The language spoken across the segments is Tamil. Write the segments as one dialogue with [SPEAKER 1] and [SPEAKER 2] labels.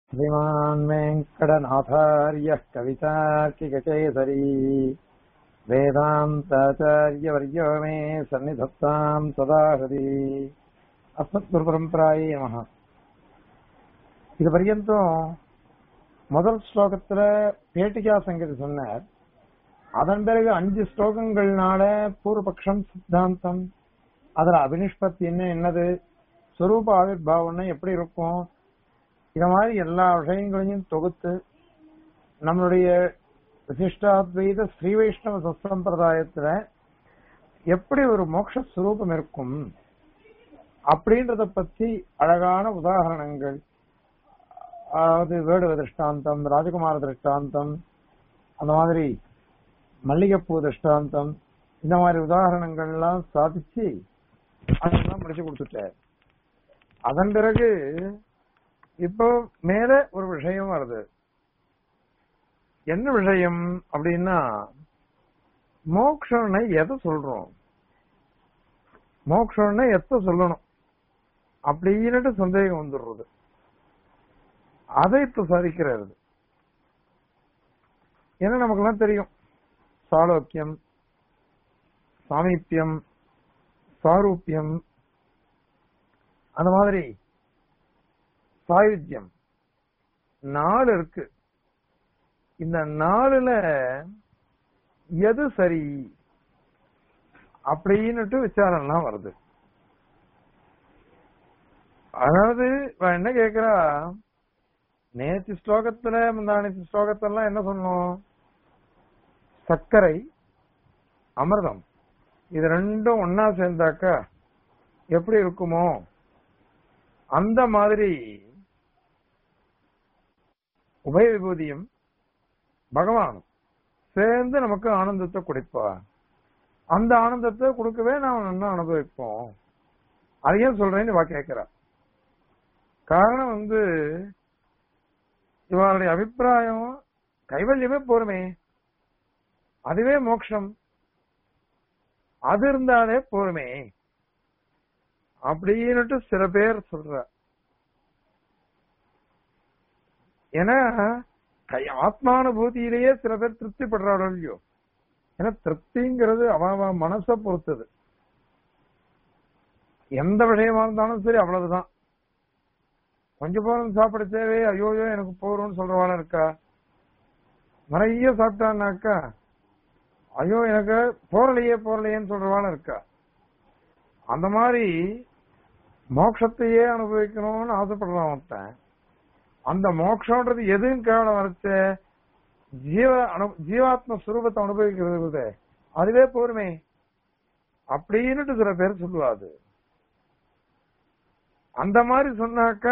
[SPEAKER 1] श्रीमान् वेङ्कटनाथार्यः कवितार्किककेसरी वेदान्ताचार्यवर्यो मे सन्निधत्ताम् सदा हृदि அஸ்மத்குருபரம்பராயே நமக இது பர்யந்தம் முதல் ஸ்லோகத்துல பேட்டிகா சங்கதி சொன்னார் அதன் பிறகு அஞ்சு ஸ்லோகங்கள்னால பூர்வபக்ஷம் சித்தாந்தம் அதுல அபினிஷ்பத்தி என்ன என்னது ஸ்வரூப ஆவிர்வாவம்னா எப்படி இருக்கும் இத மாதிரி எல்லா விஷயங்களையும் தொகுத்து நம்மளுடைய விசிஷ்டாத்வைத ஸ்ரீ வைஷ்ணவ சம்பிரதாயத்துல எப்படி ஒரு மோட்ச ஸ்வரூபம் இருக்கும் அப்படின்றத பத்தி அழகான உதாரணங்கள் அதாவது வேடுவ திருஷ்டாந்தம் ராஜகுமார திருஷ்டாந்தம் அந்த மாதிரி மல்லிகைப்பூ திருஷ்டாந்தம் இந்த மாதிரி உதாரணங்கள் எல்லாம் சாதிச்சு அதெல்லாம் முடிச்சு கொடுத்துட்டார் அதன் பிறகு இப்போ மேல ஒரு விஷயம் வருது என்ன விஷயம் அப்படின்னா மோக்ஷனை எதை சொல்றோம் மோக்ஷனை எத்த சொல்லணும் அப்படின்னுட்டு சந்தேகம் வந்துடுறது அதை இப்ப சாதிக்கிறது ஏன்னா நமக்கெல்லாம் தெரியும் சாலோக்கியம் சாமீப்பியம் சாரூப்பியம் அந்த மாதிரி சாயுத்தியம் நாலு இருக்கு இந்த நாலுல எது சரி அப்படின்னுட்டு விசாரம்லாம் வருது அதாவது இவன் என்ன கேக்குறா நேற்று ஸ்லோகத்துல முந்தானத்து ஸ்லோகத்தெல்லாம் என்ன சொன்னோம் சர்க்கரை அமிர்தம் இது ரெண்டும் ஒன்னா சேர்ந்தாக்கா எப்படி இருக்குமோ அந்த மாதிரி உபய விபூதியும் பகவானும் சேர்ந்து நமக்கு ஆனந்தத்தை கொடுப்பா அந்த ஆனந்தத்தை கொடுக்கவே நாம் நல்லா அனுபவிப்போம் அதையும் சொல்றேன்னு இவா கேட்கிறா காரணம் வந்து இவருடைய அபிப்பிராயம் கைவல்யமே போருமே அதுவே மோட்சம் அது இருந்தாலே போருமே அப்படின்னுட்டு சில பேர் சொல்ற ஏன்னா ஆத்மானுபூதியிலேயே சில பேர் திருப்தி படுறாரோ இல்லையோ ஏன்னா திருப்திங்கிறது அவ மனசை பொறுத்தது எந்த விஷயமா இருந்தாலும் சரி அவ்வளவுதான் கொஞ்சம் போறது சாப்பிட தேவை ஐயோயோ எனக்கு போறோம்னு சொல்றவாள இருக்கா நிறைய சாப்பிட்டான்னாக்கா ஐயோ எனக்கு போறலையே போறலையேன்னு சொல்றவாள இருக்கா அந்த மாதிரி மோட்சத்தையே அனுபவிக்கணும்னு ஆசைப்படுறான் ஒருத்தன் அந்த மோட்சம்ன்றது எதுவும் கேவலம் வரைச்ச ஜீவ அனு ஜீவாத்ம சுரூபத்தை அனுபவிக்கிறது அதுவே போருமே அப்படின்னுட்டு சில பேர் சொல்லுவாது அந்த மாதிரி சொன்னாக்கா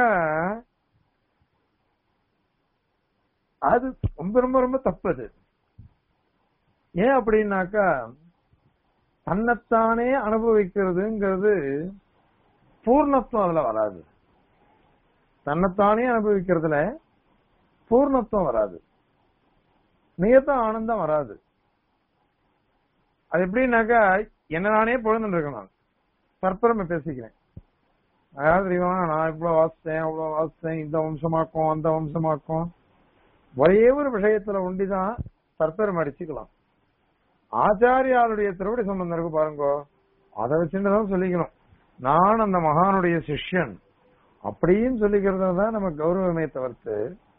[SPEAKER 1] அது ரொம்ப ரொம்ப ரொம்ப தப்பு அது ஏன் அப்படின்னாக்கா தன்னைத்தானே அனுபவிக்கிறதுங்கிறது பூர்ணத்துவம் அதுல வராது தன்னைத்தானே அனுபவிக்கிறதுல பூர்ணத்துவம் வராது நியத்த ஆனந்தம் வராது அது எப்படின்னாக்கா என்ன நானே பொழுதுன்னு இருக்கேன் நான் தற்பரமை பேசிக்கிறேன் அதாவது தெரியுமா நான் இவ்வளவு வாசித்தேன் அவ்வளவு வாசித்தேன் இந்த வம்சமாக்கும் அந்த வம்சமாக்கும் ஒரே ஒரு விஷயத்துல ஒண்டிதான் தற்பெருமை அடிச்சுக்கலாம் ஆச்சாரியாருடைய திருவடி சம்பந்தம் இருக்கு பாருங்க அதை வச்சுட்டுதான் சொல்லிக்கணும் நான் அந்த மகானுடைய சிஷ்யன் அப்படின்னு சொல்லிக்கிறது தான் நம்ம கௌரவமே தவிர்த்து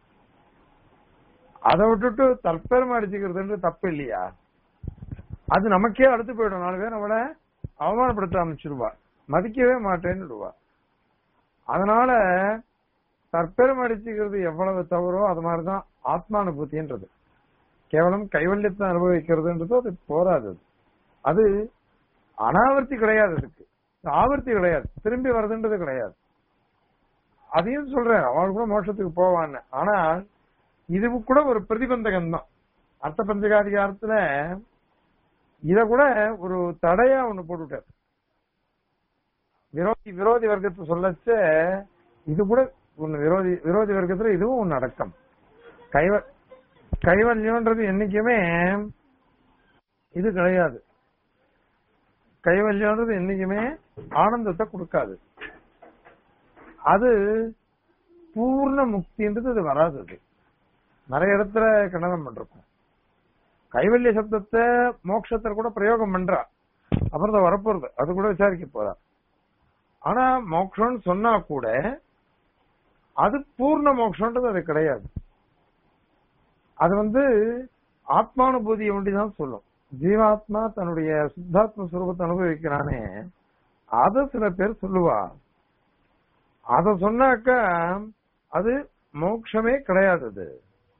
[SPEAKER 1] அதை விட்டுட்டு தற்பெருமை அடிச்சுக்கிறதுன்றது தப்பு இல்லையா அது நமக்கே அடுத்து போயிடும் நாலு பேர் நம்மள அவமானப்படுத்த அமைச்சிருவா மதிக்கவே மாட்டேன்னு அதனால தற்பெருமை அடிச்சுக்கிறது எவ்வளவு தவறோ அது மாதிரிதான் ஆத்மானுபூத்தின்றது கேவலம் கைவல்யத்தை அனுபவிக்கிறதுன்றது அது போராது அது அனாவர்த்தி கிடையாது அதுக்கு ஆவர்த்தி கிடையாது திரும்பி வருதுன்றது கிடையாது அதையும் சொல்றேன் அவள் கூட மோட்சத்துக்கு போவான்னு ஆனால் இது கூட ஒரு பிரதிபந்தகம் தான் அர்த்த பஞ்சகாதிகாரத்துல இத கூட ஒரு தடையா ஒண்ணு போட்டுட்டார் விரோதி விரோதி வர்க்கத்தை சொல்லச்ச இது கூட ஒண்ணு விரோதி விரோதி வர்க்கத்துல இதுவும் ஒண்ணு அடக்கம் கைவ கைவல்யம்ன்றது என்னைக்குமே இது கிடையாது கைவல்யம்ன்றது என்னைக்குமே ஆனந்தத்தை கொடுக்காது அது பூர்ண முக்தின்றது அது வராது அது நிறைய இடத்துல கண்டனம் பண்றோம் கைவல்ய சப்தத்தை மோட்சத்துல கூட பிரயோகம் பண்றா அப்புறம் தான் வரப்போறது அது கூட விசாரிக்க போறா ஆனா மோட்சம்னு சொன்னா கூட அது பூர்ண மோட்சம்ன்றது அது கிடையாது அது வந்து ஆத்மானுபூதியை ஒண்டிதான் சொல்லும் ஜீவாத்மா தன்னுடைய சுத்தாத்ம சுரூபத்தை அனுபவிக்கிறானே அத சில பேர் சொல்லுவா அத சொன்னாக்கா அது மோட்சமே கிடையாது அது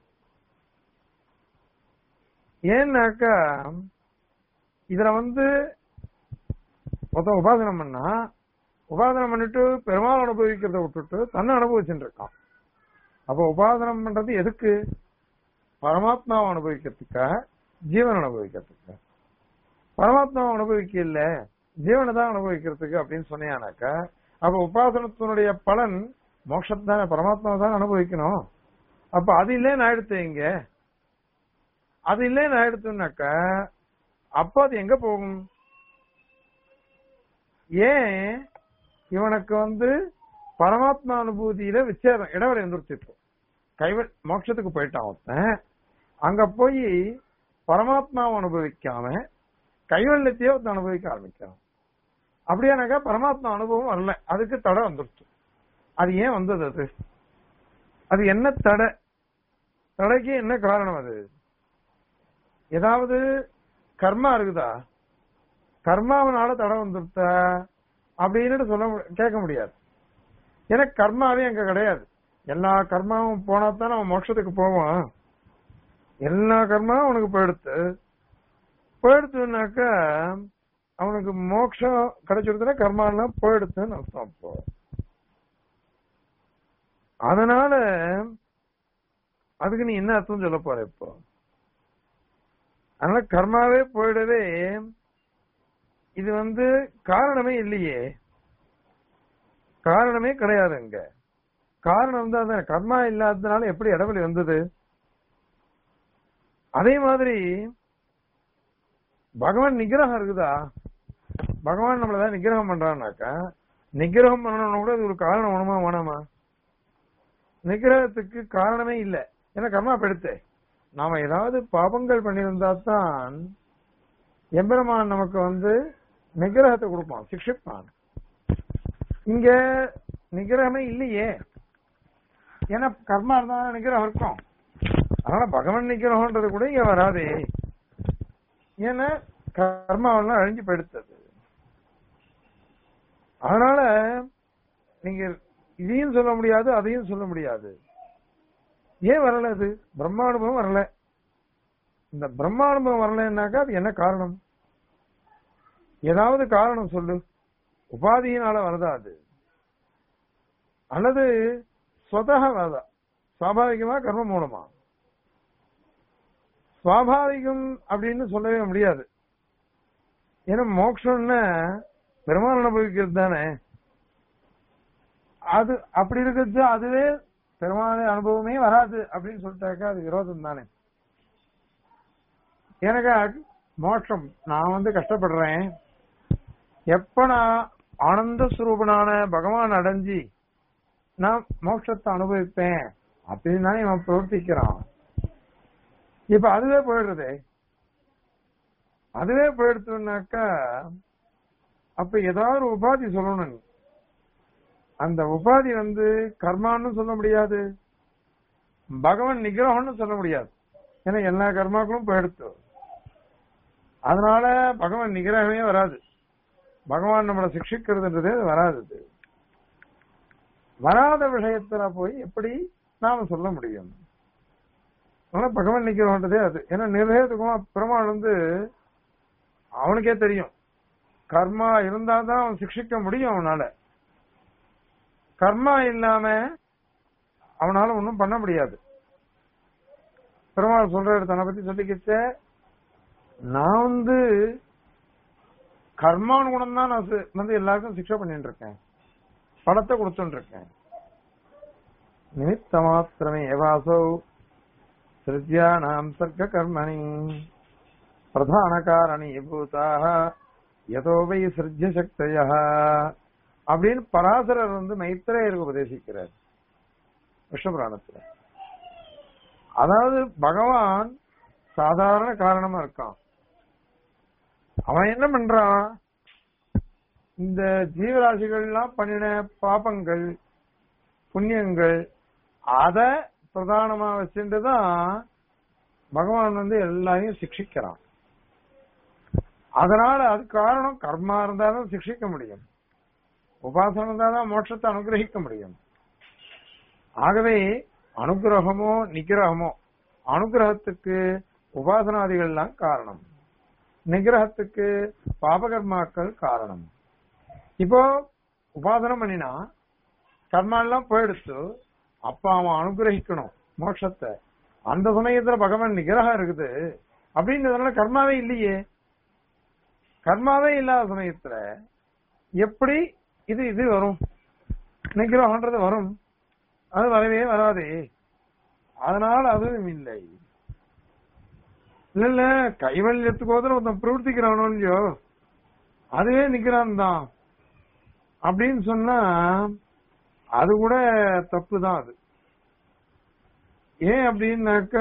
[SPEAKER 1] ஏன்னாக்கா இதுல வந்து மொத்தம் உபாசனம் பண்ணா உபாசனம் பண்ணிட்டு பெருமாள் அனுபவிக்கிறத விட்டுட்டு தன்னை அனுபவிச்சுட்டு இருக்கான் அப்ப உபாசனம் பண்றது எதுக்கு பரமாத்மாவை அனுபவிக்கிறதுக்கா ஜீவன் அனுபவிக்கிறதுக்கு பரமாத்மாவை அனுபவிக்க இல்ல ஜீவனை தான் அனுபவிக்கிறதுக்கு அப்படின்னு சொன்னியானாக்கா அப்ப உபாசனத்தினுடைய பலன் மோட்சத்தான பரமாத்மாவை தான் அனுபவிக்கணும் அப்ப அது இல்லைன்னு ஆயிடுத்து இங்க அது இல்லைன்னு ஆயிடுத்துனாக்கா அப்ப அது எங்க போகும் ஏன் இவனுக்கு வந்து பரமாத்மா அனுபூதியில விச்சேதம் இடவரை எந்திரிச்சிருக்கும் கைவ மோட்சத்துக்கு போயிட்டான் ஒருத்தன் அங்க போய் பரமாத்மாவை அனுபவிக்காம கைவல்யத்தையே ஒருத்தன் அனுபவிக்க ஆரம்பிக்கிறான் அப்படியானாக்கா பரமாத்மா அனுபவம் வரல அதுக்கு தடை வந்துருச்சு அது ஏன் வந்தது அது அது என்ன தடை தடைக்கு என்ன காரணம் அது ஏதாவது கர்மா இருக்குதா கர்மாவனால தடை வந்துருத்தா அப்படின்னு சொல்ல மு- கேட்க முடியாது ஏன்னா கர்மாவே அங்க கிடையாது எல்லா கர்மாவும் போனா தான் அவன் மோட்சத்துக்கு போவான் எல்லா கர்மாவும் அவனுக்கு போயிடுத்து போயிடுத்துனாக்கா அவனுக்கு மோட்சம் கிடைச்சிருச்சுன்னா கர்மா எல்லாம் போயிடுத்துன்னு அர்த்தம் அப்போ அதனால அதுக்கு நீ என்ன அர்த்தம் சொல்ல போற இப்போ அதனால கர்மாவே போயிடவே இது வந்து காரணமே இல்லையே காரணமே கிடையாது அங்க காரணம் வந்து அதான் கர்மா இல்லாததுனால எப்படி இடவெளி வந்தது அதே மாதிரி பகவான் நிகிரகம் இருக்குதா பகவான் நம்மளதான் நிகிரகம் பண்றான்னாக்கா நிகிரகம் பண்ணணும்னா கூட இது ஒரு காரணம் வேணுமா வேணாமா நிகிரகத்துக்கு காரணமே இல்லை ஏன்னா கர்மா பெடுத்து நாம ஏதாவது பாபங்கள் பண்ணியிருந்தா தான் எம்பெருமான் நமக்கு வந்து நிகிரகத்தை கொடுப்பான் சிக்ஷிப்பான் இங்க நிகிரகமே இல்லையே ஏன்னா கர்மா இருந்தா நிகிரகம் இருக்கும் அதனால பகவான் நிகிரகம்ன்றது கூட இங்க வராதே ஏன்னா கர்மாவெல்லாம் அழிஞ்சு போயிடுத்தது அதனால நீங்க இதையும் சொல்ல முடியாது அதையும் சொல்ல முடியாது ஏன் வரல அது பிரம்மானுபவம் வரல இந்த பிரம்மானுபவம் வரலன்னாக்கா அது என்ன காரணம் ஏதாவது காரணம் சொல்லு உபாதியினால வரதா அது அல்லது ஸ்வதக வரதா சுவாபாவிகமா கர்ம மூலமா சுவாபாவிகம் அப்படின்னு சொல்லவே முடியாது ஏன்னா மோட்சம்னா பெருமாள் அனுபவிக்கிறது தானே அது அப்படி இருக்கிறது அதுவே பெருமாள் அனுபவமே வராது அப்படின்னு சொல்லிட்டாக்கா அது விரோதம் தானே எனக்கு மோட்சம் நான் வந்து கஷ்டப்படுறேன் எப்ப நான் ஆனந்த சுரூபனான பகவான் அடைஞ்சி நான் மோட்சத்தை அனுபவிப்பேன் அப்படின்னு தானே இவன் பிரவர்த்திக்கிறான் இப்ப அதுவே போயிடுறதே அதுவே போயிடுச்சுனாக்கா அப்ப ஏதாவது ஒரு உபாதி சொல்லணும் நீ. அந்த உபாதி வந்து கர்மான்னு சொல்ல முடியாது பகவான் நிகிரகம்னு சொல்ல முடியாது ஏன்னா எல்லா கர்மாக்களும் போயிடுத்து அதனால பகவான் நிகிரகமே வராது பகவான் நம்மளை சிக்ஷிக்கிறதுன்றதே அது வராது அது. வராத விஷயத்துல போய் எப்படி நாம சொல்ல முடியும் அதனால பகவான் நிக்கிறோன்றதே அது ஏன்னா நிர்ணயத்துக்கும் பெருமாள் வந்து அவனுக்கே தெரியும் கர்மா இருந்தாதான் அவன் சிக்ஷிக்க முடியும் அவனால கர்மா இல்லாம அவனால ஒண்ணும் பண்ண முடியாது பெருமாள் சொல்றாரு தன்னை பத்தி சொல்லிக்கிச்ச நான் வந்து கர்மானுகுணம் தான் நான் சி- வந்து எல்லாருக்கும் சிக்ஷை பண்ணிட்டு இருக்கேன் பணத்தை கொடுத்துட்டு இருக்கேன் நிமித்த மாத்திரமே ஏவாசௌ சிருஜ்யானாம் சர்க்க கர்மணி பிரதான காரணி பூதாக யதோ வை சிருஜ்ய சக்தய அப்படின்னு பராசரர் வந்து மைத்திரேயருக்கு உபதேசிக்கிறார் விஷ்ணுபுராணத்துல அதாவது பகவான் சாதாரண காரணமா இருக்கான் அவன் என்ன பண்றான் இந்த ஜீவராசிகள்லாம் பண்ணின பாபங்கள் புண்ணியங்கள் அத பிரதானமா வச்சுட்டுதான் பகவான் வந்து எல்லாரையும் சிக்ஷிக்கிறான் அதனால அது காரணம் கர்மா இருந்தாதான் சிக்ஷிக்க முடியும் உபாசனம் இருந்தாதான் மோட்சத்தை அனுகிரகிக்க முடியும் ஆகவே அனுகிரகமோ நிகிரகமோ அனுகிரகத்துக்கு உபாசனாதிகள்லாம் காரணம் நிகிரகத்துக்கு பாபகர்மாக்கள் காரணம் இப்போ உபாசனம் பண்ணினா கர்மா எல்லாம் போயிடுச்சு அப்ப அவன் அனுகிரகிக்கணும் மோட்சத்தை அந்த சமயத்துல பகவான் நிகிரகம் இருக்குது அப்படின்றதுனால கர்மாவே இல்லையே கர்மாவே இல்லாத சமயத்துல எப்படி இது இது வரும் நிகிரகம்ன்றது வரும் அது வரவே வராதே அதனால அதுவும் இல்லை இல்ல இல்ல கைவல்யத்துக்கோதரம் ஒருத்தன் பிரவர்த்திக்கிறானோ இல்லையோ அதுவே நிக்கிறான் தான் அப்படின்னு சொன்னா அது கூட தப்பு தான் அது ஏன் அப்படின்னாக்க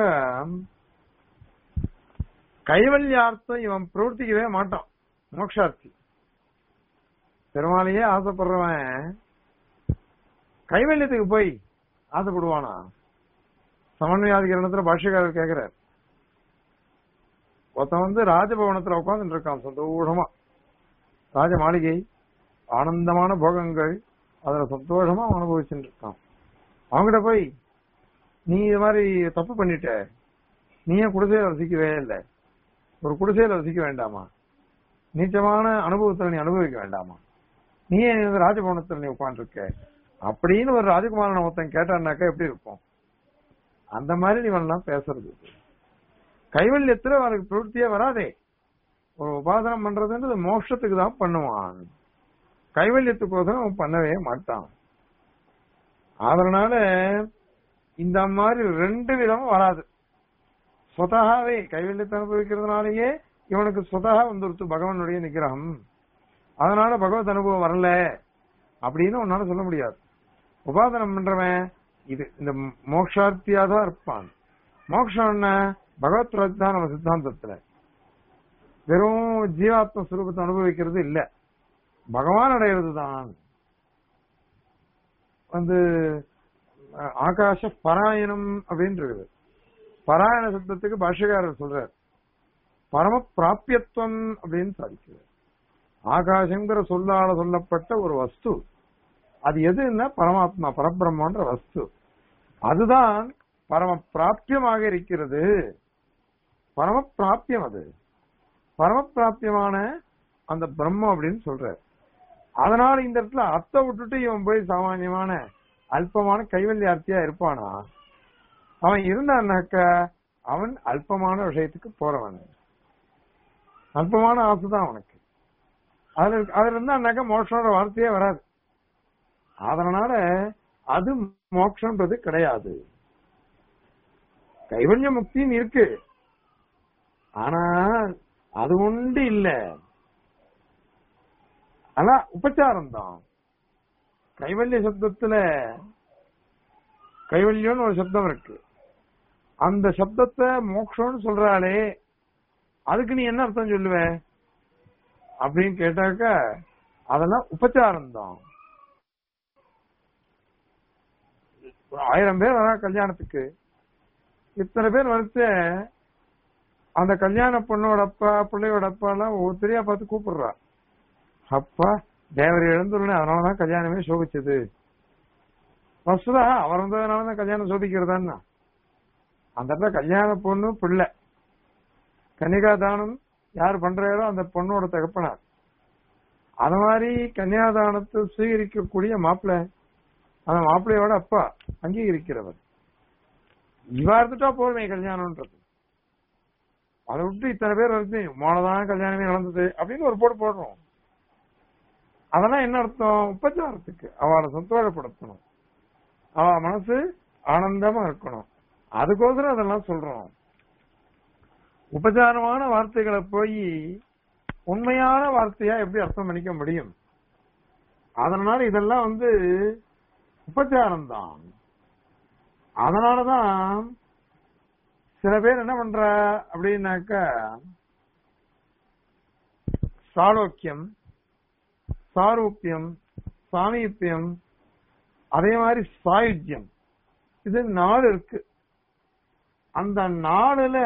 [SPEAKER 1] கைவல்யார்த்தம் இவன் பிரவர்த்திக்கவே மாட்டான் மோக்ஷார்த்தி பெருமாளையே ஆசைப்படுறவன் கைவல்யத்துக்கு போய் ஆசைப்படுவானா சமன்வயாதிகரணத்துல பாஷ்யக்காரர் கேக்குறார் ஒருத்தன் வந்து ராஜபவனத்துல உட்கார்ந்துட்டு இருக்கான் சந்தோஷமா ராஜ மாளிகை ஆனந்தமான போகங்கள் அதுல சந்தோஷமா அவன் அனுபவிச்சுட்டு இருக்கான் அவங்ககிட்ட போய் நீ இது மாதிரி தப்பு பண்ணிட்ட நீ ஏன் குடிசையில வசிக்கவே இல்லை ஒரு குடிசையில வசிக்க வேண்டாமா நீச்சமான அனுபவத்துல நீ அனுபவிக்க வேண்டாமா நீ ஏன் இந்த ராஜபவனத்துல நீ உட்காந்துருக்க அப்படின்னு ஒரு ராஜகுமாரன் ஒருத்தன் கேட்டான்னாக்கா எப்படி இருக்கும் அந்த மாதிரி நீ எல்லாம் பேசுறது கைவல்யத்துல அவனுக்கு பிரவൃத்தியே வராதே ஒரு உபாசனம் பண்றதுன்றது மோட்சத்துக்கு தான் பண்ணுவான் கைவல்யத்துக்கோசரம் அவன் பண்ணவே மாட்டான் அதனால இந்த மாதிரி ரெண்டு விதமும் வராது சொதகாவே கைவல்யத்தை அனுபவிக்கிறதுனாலயே இவனுக்கு சொதகா வந்துருச்சு பகவானுடைய நிகிரகம் அதனால பகவத் அனுபவம் வரல அப்படின்னு உன்னால சொல்ல முடியாது உபாசனம் பண்றவன் இது இந்த மோக்ஷார்த்தியா தான் இருப்பான் மோக்ஷம் என்ன பகவத் தான் நம்ம சித்தாந்தத்துல வெறும் ஜீவாத்ம சுரூபத்தை அனுபவிக்கிறது இல்ல பகவான் அடையிறது தான் வந்து அஹ், ஆகாச பராயணம் அப்படின்னு இருக்குது பராயண சப்தத்துக்கு பாஷ்யக்காரர் சொல்றார் பரம பிராபியத்துவம் அப்படின்னு சாதிக்கிறார் ஆகாசங்கிற சொல்லால சொல்லப்பட்ட ஒரு வஸ்து அது எதுன்னா பரமாத்மா பரபிரம்மன்ற வஸ்து அதுதான் பரம பிராபியமாக இருக்கிறது பரம பிராபியம் அது பரம பிராபியமான அந்த பிரம்மம் அப்படின்னு சொல்ற அதனால இந்த இடத்துல அத்தை விட்டுட்டு இவன் போய் சாமானியமான அல்பமான கைவல்யார்த்தியா இருப்பானா அவன் இருந்தான்னாக்க அவன் அல்பமான விஷயத்துக்கு போறவன் அல்பமான ஆசை தான் அவனுக்கு அதுல அதுல இருந்தான்னாக்க மோட்சம்ன்ற வார்த்தையே வராது அதனால அது மோட்சம்ன்றது கிடையாது கைவல்ய முக்தின்னு இருக்கு ஆனா அது உண்டு இல்ல ஆனா உபச்சாரம் தான் கைவல்ய சப்தத்துல கைவல்யம்னு ஒரு சப்தம் இருக்கு அந்த சப்தத்தை மோக்ஷம்னு சொல்றாளே அதுக்கு நீ என்ன அர்த்தம் சொல்லுவ அப்படின்னு கேட்டாக்க அதெல்லாம் உபச்சாரம் தான் ஒரு ஆயிரம் பேர் வரா கல்யாணத்துக்கு இத்தனை பேர் வரைச்ச அந்த கல்யாண பொண்ணோட அப்பா பிள்ளையோட அப்பா எல்லாம் ஒவ்வொருத்தரையா பார்த்து கூப்பிடுறா அப்பா தேவர் எழுந்துருன்னு அதனாலதான் கல்யாணமே சோபிச்சது வசுதா அவர் வந்ததுனாலதான் கல்யாணம் சோபிக்கிறதான்னா அந்த இடத்துல கல்யாண பொண்ணு பிள்ளை கன்னிகாதானம் யார் பண்றாரோ அந்த பொண்ணோட தகப்பனார் அது மாதிரி கன்னியாதானத்தை சுவீகரிக்கக்கூடிய மாப்பிள்ளை அந்த மாப்பிள்ளையோட அப்பா அங்கீகரிக்கிறவர் இவா இருந்துட்டா போதுமே கல்யாணம்ன்றது அதை விட்டு இத்தனை பேர் வந்து மோனதான் கல்யாணமே நடந்தது அப்படின்னு ஒரு போட்டு போடுறோம் அதெல்லாம் என்ன அர்த்தம் உபச்சாரத்துக்கு அவளை சந்தோஷப்படுத்தணும் அவ மனசு ஆனந்தமா இருக்கணும் அதுக்கோசரம் அதெல்லாம் சொல்றோம் உபச்சாரமான வார்த்தைகளை போய் உண்மையான வார்த்தையா எப்படி அர்த்தம் பண்ணிக்க முடியும் அதனால இதெல்லாம் வந்து உபச்சாரம் தான் அதனாலதான் சில பேர் என்ன பண்ற அப்படின்னாக்கா சாலோக்கியம் சாரூப்பியம் சாமீப்பியம் அதே மாதிரி சாயுஜ்யம் இது நாலு இருக்கு அந்த நாலுல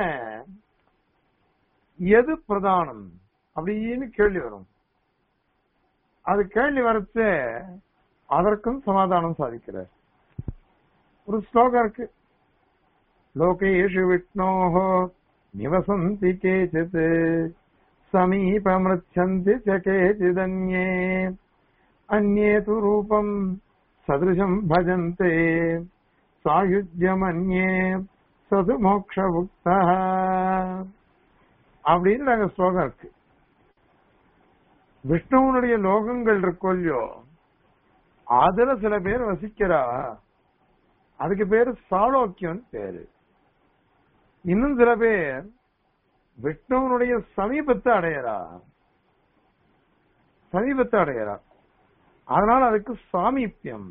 [SPEAKER 1] எது பிரதானம் அப்படின்னு கேள்வி வரும் அது கேள்வி வரச்சு அதற்கும் சமாதானம் சாதிக்கிறார் ஒரு ஸ்லோகம் இருக்கு லோகேஷு விஷ்ணோஹோ நிவசந்தி கேச்சித் சமீபமிருச்சந்தி ச கேச்சிதன்யே அந்நே து ரூபம் சதிருஷம் பஜந்தே சாயுஜ்யமன்யே சது மோக்ஷ அப்படின்னு நாங்க ஸ்லோகம் இருக்கு விஷ்ணுவனுடைய லோகங்கள் இருக்கோ இல்லையோ அதுல சில பேர் வசிக்கிறா அதுக்கு பேரு சாலோக்கியம் பேரு இன்னும் சில பேர் விஷ்ணுவனுடைய சமீபத்தை அடையறா சமீபத்தை அடையறா அதனால அதுக்கு சாமீப்பியம்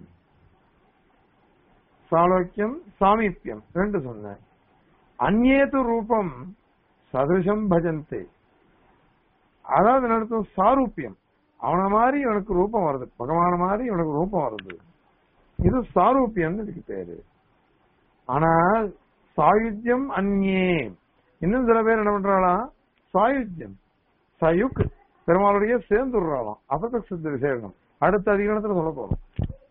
[SPEAKER 1] சாலோக்கியம் சாமீப்பியம் ரெண்டு சொன்னேன் அந்நேது ரூபம் சதுருஷம் பஜந்தே அதாவது நடத்தும் சாரூப்பியம் அவன மாதிரி இவனுக்கு ரூபம் வருது பகவான மாதிரி இவனுக்கு ரூபம் வருது இது சாரூப்பியம் இதுக்கு பேரு ஆனால் சாயுஜ்யம் அந்நே இன்னும் சில பேர் என்ன பண்றாளாம் சாயுஜ்யம் சயுக் பெருமாளுடைய சேர்ந்துடுறாளாம் அபத சித்த விசேஷம் அடுத்த அதிகாரத்துல சொல்ல போறோம்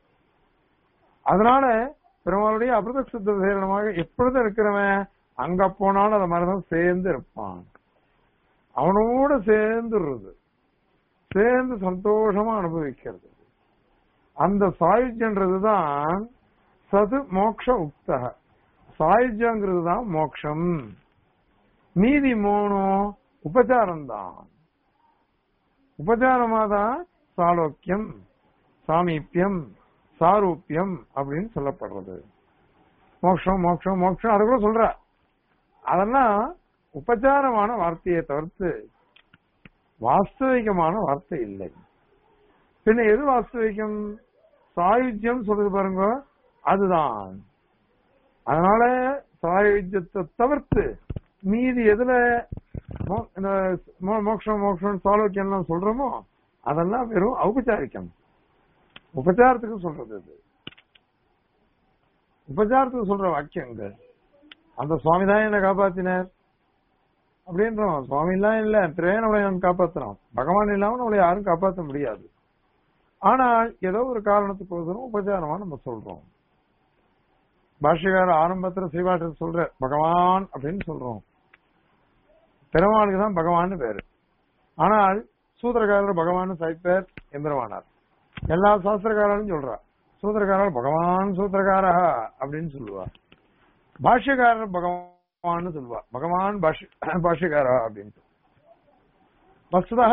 [SPEAKER 1] அதனால பெருமாளுடைய அபிரத சித்த விசேஷமாக எப்பொழுதும் இருக்கிறவன் அங்க போனாலும் அந்த மாதிரிதான் சேர்ந்து இருப்பான் அவனோட சேர்ந்துடுறது சேர்ந்து சந்தோஷமா அனுபவிக்கிறது அந்த சாயுஜ்யன்றதுதான் சது மோக்ஷ உக்தக சாயுஜ்யங்கிறது தான் மோக்ஷம் மீதி மூணும் உபச்சாரம் தான் உபச்சாரமா தான் சாலோக்கியம் சாமீப்பியம் சாரூப்பியம் அப்படின்னு சொல்லப்படுறது மோக்ஷம் மோக்ஷம் மோக்ஷம் அது கூட சொல்ற அதெல்லாம் உபச்சாரமான வார்த்தையை தவிர்த்து வாஸ்தவிகமான வார்த்தை இல்லை பின்ன எது வாஸ்தவிகம் சாயுஜ்யம் சொல்றது பாருங்க அதுதான் அதனால சாயுஜ்யத்தை தவிர்த்து மீதி எதுல மோ- இந்த மோ- மோக்ஷம் மோக்ஷம் சாலோக்கியம் எல்லாம் சொல்றோமோ அதெல்லாம் வெறும் ஔபச்சாரிக்கம் உபச்சாரத்துக்கு சொல்றது இது உபச்சாரத்துக்கு சொல்ற வாக்கியங்கள் அந்த சுவாமி தான் என்ன காப்பாத்தினார் அப்படின்றோம் சுவாமி எல்லாம் இல்ல திரைய நம்மளை அவன் காப்பாத்துறான் பகவான் இல்லாம நம்மளை யாரும் காப்பாற்ற முடியாது ஆனால் ஏதோ ஒரு காரணத்துக்கோசரம் உபச்சாரமா நம்ம சொல்றோம் பாஷ்யக்கார ஆரம்பத்துல ஸ்ரீபாஷன் சொல்ற பகவான் அப்படின்னு சொல்றோம் பெருமாளுக்கு தான் பகவான் பேரு ஆனால் சூத்திரக்காரர் பகவான் சாய்ப்பேர் எந்திரவானார் எல்லா சாஸ்திரக்காரரும் சொல்றா சூத்திரக்காரர் பகவான் சூத்திரக்காரா அப்படின்னு சொல்லுவா பாஷ்யக்காரர் பகவான் சொல்லுவா பகவான் பாஷ்ய பாஷ்யக்காரா அப்படின்ட்டு வஸ்துதா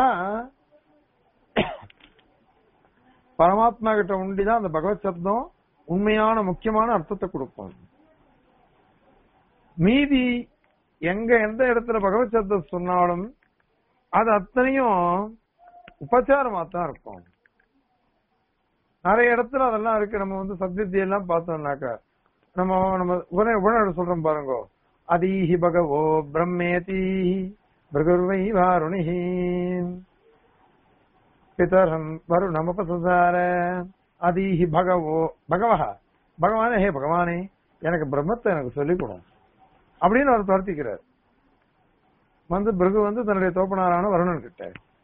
[SPEAKER 1] பரமாத்மா கிட்ட உண்டிதான் அந்த பகவத் சப்தம் உண்மையான முக்கியமான அர்த்தத்தை கொடுக்கும் மீதி எங்க எந்த இடத்துல பகவத் சப்தம் சொன்னாலும் அது அத்தனையும் உபச்சாரமா தான் இருக்கும் நிறைய இடத்துல அதெல்லாம் இருக்கு நம்ம வந்து சப்தத்தை எல்லாம் பார்த்தோம்னாக்கா நம்ம நம்ம உடனே உடனே சொல்றோம் பாருங்க அதீஹி பகவோ பிரம்மேதி பிருகுர்வை வாருணிஹி பிதரம் வருணமபசார அதீஹி பகவோ பகவஹ பகவானே ஹே பகவானே எனக்கு பிரம்மத்தை எனக்கு சொல்லிக் கொடு அப்படின்னு அவர் பிரார்த்திக்கிறார் வந்து பிருகு வந்து தன்னுடைய தோப்பனாரான வருணன் கிட்ட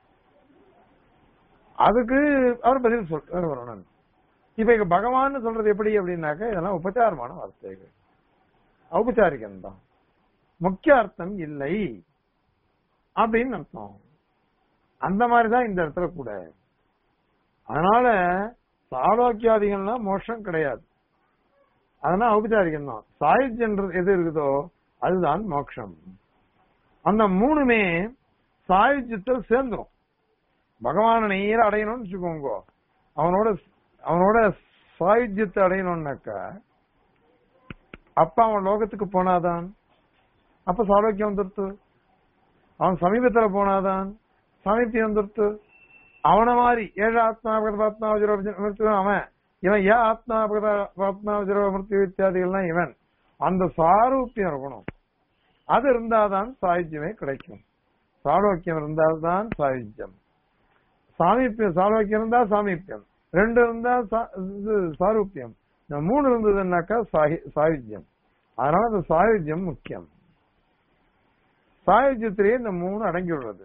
[SPEAKER 1] அதுக்கு அவர் பதில் சொல்றார் வருணன் இப்ப இங்க பகவான் சொல்றது எப்படி அப்படின்னாக்க இதெல்லாம் உபச்சாரமான வார்த்தைகள் ஔபச்சாரிகம் தான் முக்கிய அர்த்தம் இல்லை அப்படின்னு அர்த்தம் அந்த மாதிரிதான் இந்த இடத்துல கூட அதனால சாலோக்கியாதிகள்லாம் மோஷம் கிடையாது அதெல்லாம் ஔபச்சாரிகம் தான் சாயுஜ்யன்றது எது இருக்குதோ அதுதான் மோட்சம் அந்த மூணுமே சாயுஜ்யத்தில் சேர்ந்துரும் பகவானை நேர அடையணும்னு வச்சுக்கோங்க அவனோட அவனோட சாயுஜ்யத்தை அடையணும்னாக்கா அப்ப அவன் லோகத்துக்கு போனாதான் அப்ப சாரோக்கியம் வந்துருத்து அவன் சமீபத்துல போனாதான் சமீபம் வந்துருத்து அவன மாதிரி ஏழு ஆத்மா ஆத்மா அவன் இவன் ஏன் ஆத்மா ஆத்மா மிருத்யு இத்தியாதிகள்லாம் இவன் அந்த சாரூப்பியம் இருக்கணும் அது இருந்தாதான் சாயுஜ்யமே கிடைக்கும் சாலோக்கியம் இருந்தால்தான் சாயுஜ்யம் சாமீப்பியம் சாலோக்கியம் இருந்தா சாமீப்பியம் ரெண்டு இருந்தா சா- இது சாரூப்பியம் இந்த மூணு இருந்ததுன்னாக்கா சாகி- சாயுஜ்யம் அதனால இந்த சாயுஜ்யம் முக்கியம் சாயுஜ்யத்திலேயே இந்த மூணு அடங்கியுள்ளது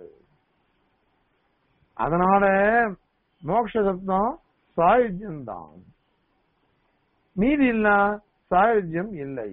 [SPEAKER 1] அதனால மோட்ச சப்தம் சாயுஜ்யம் தான் மீதி இல்ல சாயுஜ்யம் இல்லை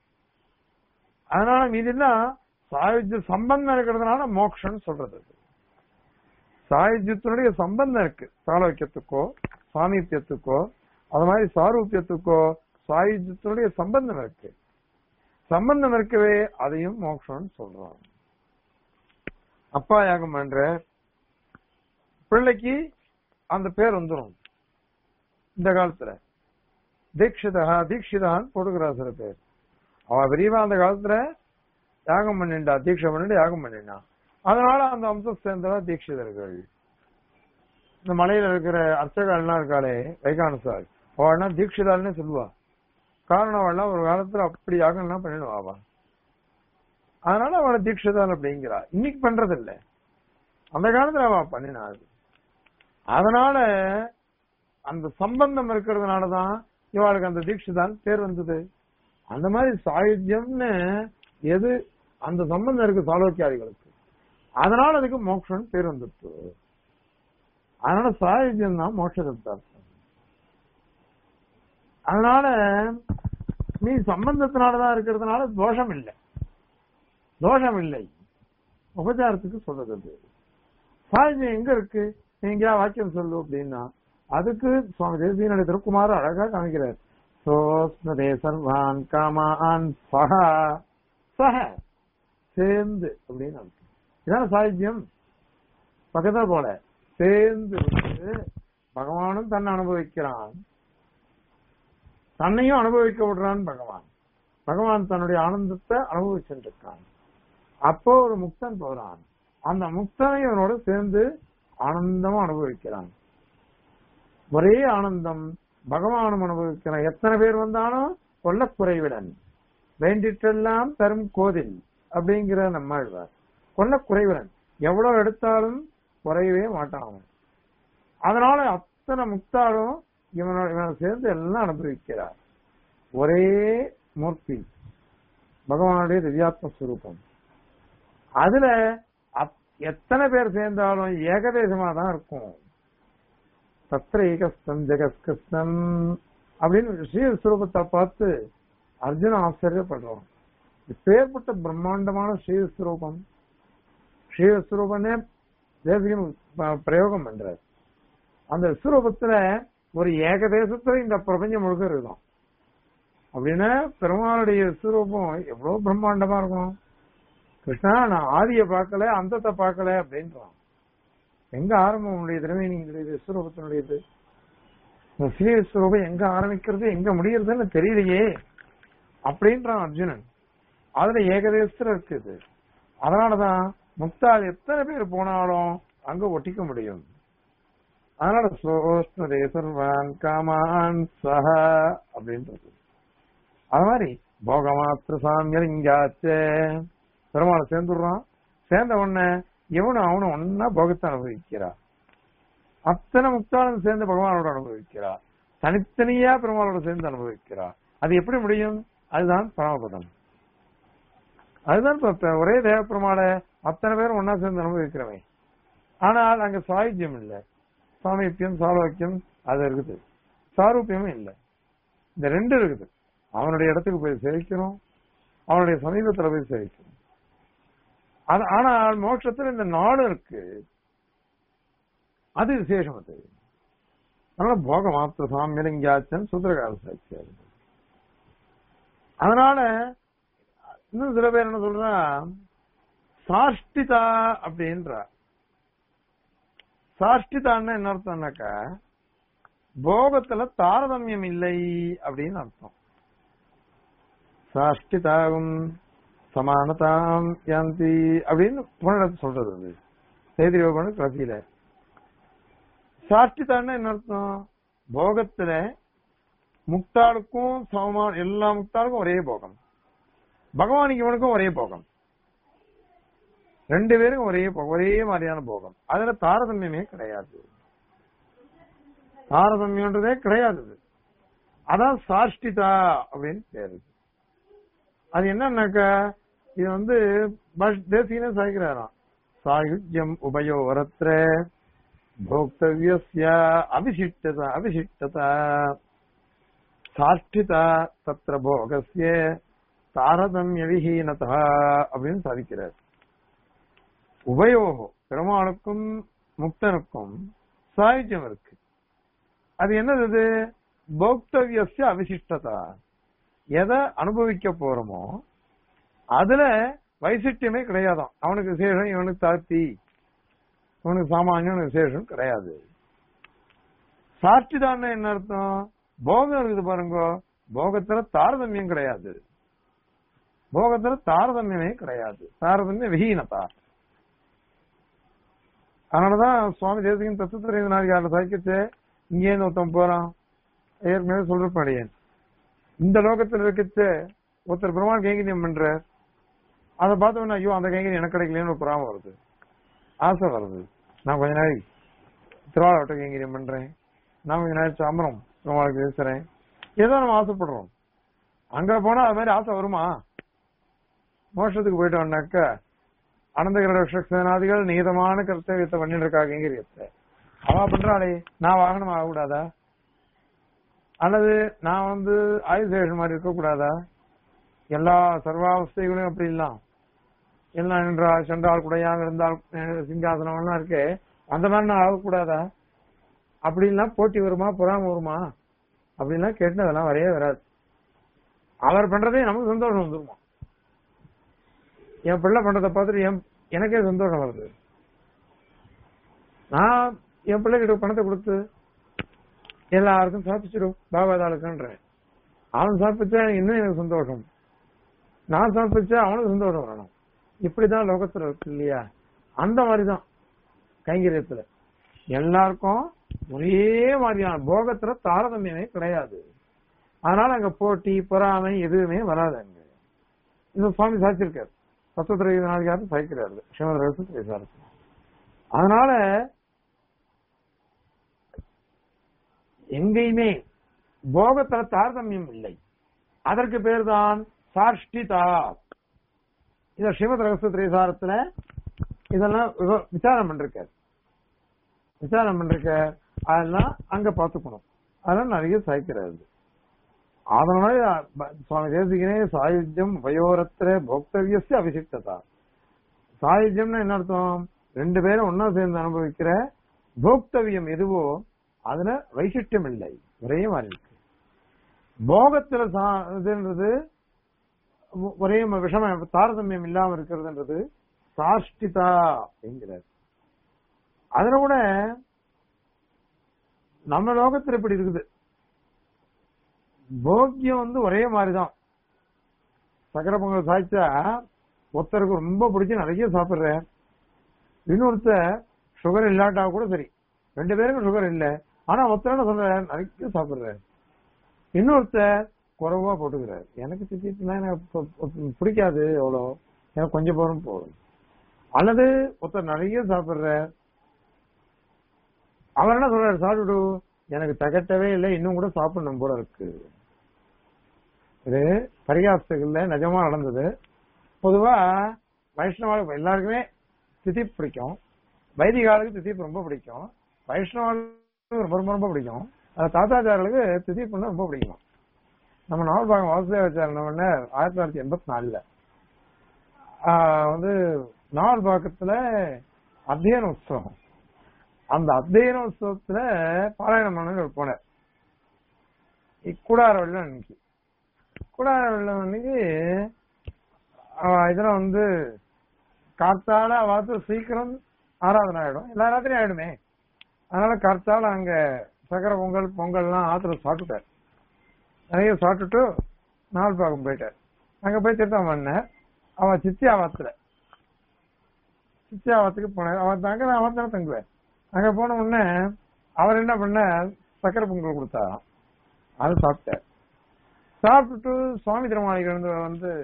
[SPEAKER 1] அதனால மீதி இல்ல சாயுஜ்ய சம்பந்தம் இருக்கிறதுனால மோட்சம் சொல்றது அது. சாயுஜ்யத்தினுடைய சம்பந்தம் இருக்கு சாலோக்கியத்துக்கோ சாமீபியத்துக்கோ அது மாதிரி சாரூபியத்துக்கோ சாயுஜ்யத்தினுடைய சம்பந்தம் இருக்கு சம்பந்தம் இருக்கவே அதையும் மோட்சம்னு சொல்றோம் அப்பா யாகம் பண்ற பிள்ளைக்கு அந்த பேர் வந்துடும் இந்த காலத்துல தீட்சிதா தீட்சிதான்னு போட்டுக்கிறா சில பேர் அவன் பெரியவா அந்த காலத்துல யாகம் பண்ணிண்டா தீட்சை பண்ணிட்டு யாகம் பண்ணிண்டா அதனால அந்த அம்சம் சேர்ந்தவா தீட்சிதர்கள் இந்த மலையில இருக்கிற அர்ச்சகர்கள்லாம் இருக்காளே வைகானசார் அவள்னா தீட்சிதாள்னு சொல்லுவா காரணம் அவள்லாம் ஒரு காலத்துல அப்படி யாகம்லாம் பண்ணிடுவா அவ அதனால அவளை தீட்சிதாள் அப்படிங்கிறா இன்னைக்கு பண்றது இல்ல அந்த காலத்துல அவ பண்ணினா அது அதனால அந்த சம்பந்தம் இருக்கிறதுனாலதான் இவாளுக்கு அந்த தீட்சிதான் பேர் வந்தது அந்த மாதிரி சாயுஜ்யம்னு எது அந்த சம்பந்தம் இருக்கு சாலோக்கியாதிகளுக்கு அதனால அதுக்கு மோட்சம் பேர் வந்துட்டு அதனால சாயுஜ்யம் தான் மோட்ச சப்தார்த்தம் அதனால நீ சம்பந்தத்தினாலதான் இருக்கிறதுனால தோஷம் இல்லை தோஷம் இல்லை உபச்சாரத்துக்கு சொல்றது அது சாயுஜ்யம் எங்க இருக்கு நீங்க வாக்கியம் சொல்லு அப்படின்னா அதுக்கு சுவாமி தேசியனுடைய திருக்குமார் அழகா காமிக்கிறார் சோஸ்மதே சர்வான் காமான் சஹ சஹ சேர்ந்து அப்படின்னு அர்த்தம். இதான சாயுஜ்யம் பக்கத்துல போல சேர்ந்து வந்து பகவானும் தன்னை அனுபவிக்கிறான் தன்னையும் அனுபவிக்க விடுறான் பகவான் பகவான் தன்னுடைய ஆனந்தத்தை அனுபவிச்சுட்டு இருக்கான் அப்போ ஒரு முக்தன் போறான் அந்த முக்தனை இவனோட சேர்ந்து ஆனந்தமா அனுபவிக்கிறான் ஒரே ஆனந்தம் பகவானும் அனுபவிக்கிறான் எத்தனை பேர் வந்தாலும் கொல்லக் குறைவிடன் வேண்டிட்டெல்லாம் தரும் கோதில் அப்படிங்கிற நம்மாழ்வார் கொல்லக் குறைவிடன் எவ்வளவு எடுத்தாலும் குறையவே மாட்டான் அவன் அதனால அத்தனை முக்தாலும் இவனோட இவனை சேர்ந்து எல்லாம் அனுபவிக்கிறார் ஒரே மூர்த்தி பகவானுடைய திவ்யாத்ம ஸ்வரூபம் அதுல அத்- எத்தனை பேர் சேர்ந்தாலும் ஏகதேசமா தான் இருக்கும் தத்திர ஏகஸ்தம் ஜெகஸ்கிருஷ்ணன் அப்படின்னு ஸ்ரீஸ்வரூபத்தை பார்த்து அர்ஜுன ஆச்சரியப்படுறோம் இப்பேற்பட்ட பிரம்மாண்டமான ஸ்ரீஸ்வரூபம் ஸ்ரீஸ்வரூபனே தேசியம் ப- பிரயோகம் பண்றார் அந்த விஸ்வரூபத்துல ஒரு ஏகதேசத்துல இந்த பிரபஞ்சம் முழுக்க இருக்குதான் அப்படின்னா பெருமாளுடைய விஸ்வரூபம் எவ்வளவு பிரம்மாண்டமா இருக்கும் கிருஷ்ணா நான் ஆதிய பார்க்கல அந்தத்தை பார்க்கல அப்படின்றான் எங்க ஆரம்பம் உன்னுடைய திருமேனியுடையது விஸ்வரூபத்தினுடையது இந்த ஸ்ரீ விஸ்வரூபம் எங்க ஆரம்பிக்கிறது எங்க முடியறதுன்னு தெரியலையே அப்படின்றான் அர்ஜுனன் அதுல ஏகதேசத்துல இருக்குது அதனாலதான் முக்தால் எத்தனை பேர் போனாலும் அங்க ஒட்டிக்க முடியும் அதனால சோஷ்ணதே சர்வான் காமான் சஹ அப்படின்றது அது மாதிரி போகமாத்திர சாமியர் இங்காச்சே பெருமாளை சேர்ந்துடுறான் சேர்ந்த உடனே இவனும் அவனும் ஒன்னா போகத்தை அனுபவிக்கிறா அத்தனை முக்தாலும் சேர்ந்து பகவானோட அனுபவிக்கிறா தனித்தனியா பெருமாளோட சேர்ந்து அனுபவிக்கிறா அது எப்படி முடியும் அதுதான் பரமபதம் அதுதான் இப்ப இப்ப ஒரே தேவ பெருமாளை அத்தனை பேரும் ஒன்னா சேர்ந்து அனுபவிக்கிறவன் ஆனால் அங்க சாயுஜ்யம் இல்ல சாமீப்பியம் சாலோக்கியம் அது இருக்குது சாரூபியமும் இல்ல இந்த ரெண்டு இருக்குது அவனுடைய இடத்துக்கு போய் சேவிக்கணும் அவனுடைய சமீபத்துல போய் சேவிக்கணும் அது ஆனால் மோட்சத்துல இந்த நாடு இருக்கு அது விசேஷம் அது அதனால போக மாத்திர சாமியலிங்காச்சன் சூத்திரகார சாட்சியாரு அதனால இன்னும் சில பேர் என்ன சொல்றா சாஷ்டிதா அப்படின்றா சாஷ்டிதான்னு என்ன அர்த்தம்னாக்கா போகத்துல தாரதமியம் இல்லை அப்படின்னு அர்த்தம் சாஷ்டிதாகும் சமானதாம் யாந்தி அப்படின்னு புனரத்து சொல்றது அது செய்தி யோகம்னு கடைசியில சாஷ்டிதான்னா என்ன அர்த்தம் போகத்துல முக்தாளுக்கும் சமமான எல்லா முக்தாளுக்கும் ஒரே போகம் பகவானுக்கு இவனுக்கும் ஒரே போகம் ரெண்டு பேருக்கும் ஒரே போ- ஒரே மாதிரியான போகம் அதுல தாரதமியமே கிடையாது தாரதமியன்றதே கிடையாது இது. அதான் சாஷ்டிதா அப்படின்னு பேரு அது என்னன்னாக்கா இது வந்து பஷ் தேசிகனே சாய்க்கிறாராம் சாயுஜ்யம் உபயோரத்ர போக்தவியஸ்ய அபிஷிஷ்டதா அபிஷிஷ்டதா சாஷ்டிதா தத்ர போகஸ்ய தாரதமிய விஹீனதா அப்படின்னு சாதிக்கிறார் உபயோகம் பெருமாளுக்கும் முக்தனுக்கும் சாயுஜ்யம் இருக்கு அது என்னது இது போக்தவியஸ்ய அவிசிஷ்டதா எதை அனுபவிக்க போறோமோ அதுல வைசிஷ்டியமே கிடையாதாம் அவனுக்கு விசேஷம் இவனுக்கு தாழ்த்தி இவனுக்கு சாமானியம் இவனுக்கு விசேஷம் கிடையாது சாட்சிதான் என்ன அர்த்தம் போகம் இருக்குது பாருங்க போகத்துல தாரதமியம் கிடையாது போகத்துல தாரதமியமே கிடையாது தாரதமிய விஹீனதா அதனாலதான் சுவாமி தேசிகன் தத்துவத்திரைந்து நாளிகாரில் சாய்க்கச்சு இங்கே இருந்து ஒருத்தன் போறான் ஏற்கனவே சொல்றப்ப அடியேன் இந்த லோகத்துல இருக்கச்சு ஒருத்தர் பெருமாள் கைங்கரியம் பண்ற அதை பார்த்தோம்னா ஐயோ அந்த கைங்கரியம் எனக்கு கிடைக்கலன்னு ஒரு புறாம வருது ஆசை வருது நான் கொஞ்ச நாளைக்கு திருவாரூட்ட கைங்கரியம் பண்றேன் நான் கொஞ்ச நாளைக்கு சாமரம் பெருமாளுக்கு பேசுறேன் ஏதோ நம்ம ஆசைப்படுறோம் அங்க போனா அது மாதிரி ஆசை வருமா மோஷத்துக்கு போயிட்டோம்னாக்க அனந்தகிர சேனாதிகள் நீதமான கர்த்தவியத்தை பண்ணிட்டு இருக்கா கைங்கரியத்தை அவ பண்றாளே நான் வாகனம் ஆகக்கூடாதா அல்லது நான் வந்து ஆயுசேஷன் மாதிரி இருக்கக்கூடாதா எல்லா சர்வாவஸ்தைகளையும் அப்படி இல்லாம் எல்லாம் நின்றா சென்றால் குடையாக இருந்தால் அஹ், சிங்காசனம் எல்லாம் இருக்கு அந்த மாதிரி நான் ஆகக்கூடாதா அப்படின்லாம் போட்டி வருமா புறாம வருமா அப்படின்லாம் கேட்டு அதெல்லாம் வரையே வராது அவர் பண்றதே நமக்கு சந்தோஷம் வந்துருமா என் பிள்ளை பண்றதை பார்த்துட்டு என் எனக்கே சந்தோஷம் வருது நான் என் பிள்ளைகிட்ட பணத்தை கொடுத்து எல்லாருக்கும் சாப்பிச்சிடும் பாபாதாளுக்குன்றேன் அவன் சாப்பிச்சா இன்னும் எனக்கு சந்தோஷம் நான் சாப்பிச்சா அவனுக்கு சந்தோஷம் வரணும் இப்படிதான் லோகத்துல இருக்கு இல்லையா அந்த மாதிரிதான் கைங்கரியத்துல எல்லாருக்கும் ஒரே மாதிரியான போகத்துல தாரதமியமே கிடையாது அதனால அங்க போட்டி பொறாமை எதுவுமே வராது அங்க இந்த சுவாமி சாச்சிருக்காரு தத்துவத்திரை நாளைக்காரு சாய்க்கிறாரு ஸ்ரீமத் ரகசிய சாரத்தில் அதனால எங்கேயுமே போகத்துல தாரதமியம் இல்லை அதற்கு பேர் தான் சாஷ்டிதா இத ஸ்ரீமத் ரகசிய திரைசாரத்துல இதெல்லாம் விவ- விசாரம் பண்ணிருக்காரு விசாரம் பண்ணிருக்க அதெல்லாம் அங்க பாத்துக்கணும் அதெல்லாம் நிறைய சாய்க்கிறாரு அதனால ப- சுவாமி தேசிகனே சாயுஜ்யம் உபயோரத்திர போக்தவியஸ்ய அபிஷிக்ததா சாயுஜ்யம்னா என்ன அர்த்தம் ரெண்டு பேரும் ஒன்னா சேர்ந்து அனுபவிக்கிற போக்தவியம் எதுவோ அதுல வைசிஷ்டியம் இல்லை ஒரே மாதிரி இருக்கு போகத்துல சா- இதுன்றது ஒ- ஒரே ம- விஷம தாரதமியம் இல்லாம இருக்கிறதுன்றது சாஷ்டிதா என்கிறார் அதுல கூட நம்ம லோகத்துல இப்படி இருக்குது போக்கியம் வந்து ஒரே மாதிரிதான் சக்கரை பொங்கல் சாய்ச்சா ஒருத்தருக்கு ரொம்ப பிடிச்சி நிறைய சாப்பிடுறேன் இன்னொருத்தர் சுகர் இல்லாட்டா கூட சரி ரெண்டு பேருக்கும் சுகர் இல்ல ஆனா ஒருத்தர் என்ன சொல்றாரு நிறைய சாப்பிடுறாரு இன்னொருத்தர் குறைவா போட்டுக்கிறார் எனக்கு திட்டிட்டுனா எனக்கு பு- பு- பிடிக்காது அவ்வளோ எனக்கு கொஞ்சம் போறோம் போதும் அல்லது ஒருத்தர் நிறைய சாப்பிடுற அவர் என்ன சொல்றாரு சாப்பிடு எனக்கு தகட்டவே இல்லை இன்னும் கூட சாப்பிடணும் போல இருக்கு இது பரிகாசத்துகள்ல நிஜமா நடந்தது பொதுவா வைஷ்ணவாளுக்கு எல்லாருக்குமே திதிப் பிடிக்கும் வைதிகாலுக்கு திதிப் ரொம்ப பிடிக்கும் வைஷ்ணவாளுக்கு ரொம்ப ரொம்ப ரொம்ப பிடிக்கும் அது தாத்தாச்சாரர்களுக்கு திதிப் பண்ண ரொம்ப பிடிக்கும் நம்ம நாவல் பாகம் வாசுதேவாச்சாரம் பண்ண ஆயிரத்தி தொள்ளாயிரத்தி எண்பத்தி நாலுல ஆஹ் வந்து நாவல் பாக்கத்துல அத்தியன உற்சவம் அந்த அத்தியன உற்சவத்துல பாராயணம் பண்ண போனார் கூடார வெள்ளம் அன்னைக்கு கூடார வெள்ளம் அன்னைக்கு ஆஹ் இதுல வந்து கார்த்தால வாத்து சீக்கிரம் ஆராதனை ஆயிடும் எல்லா ராத்திரியும் ஆயிடுமே அதனால கார்த்தால அங்க சக்கரை பொங்கல் பொங்கல்லாம் ஆத்துல சாப்பிட்டுட்டார் நிறைய சாப்பிட்டுட்டு நாள் பாக்கம் போயிட்டார் அங்க போய் திருத்தம் பண்ணார் அவன் சித்தியாவத்துல சித்தியாவத்துக்கு போனார் அவன் தங்க அவன் தானே தங்குவார் அங்க போன உடனே அவர் என்ன பண்ணார் சக்கரை பொங்கல் கொடுத்தாராம் அது சாப்பிட்டார் சாப்பிட்டுட்டு சுவாமி திருமாளிகள் வந்து வந்து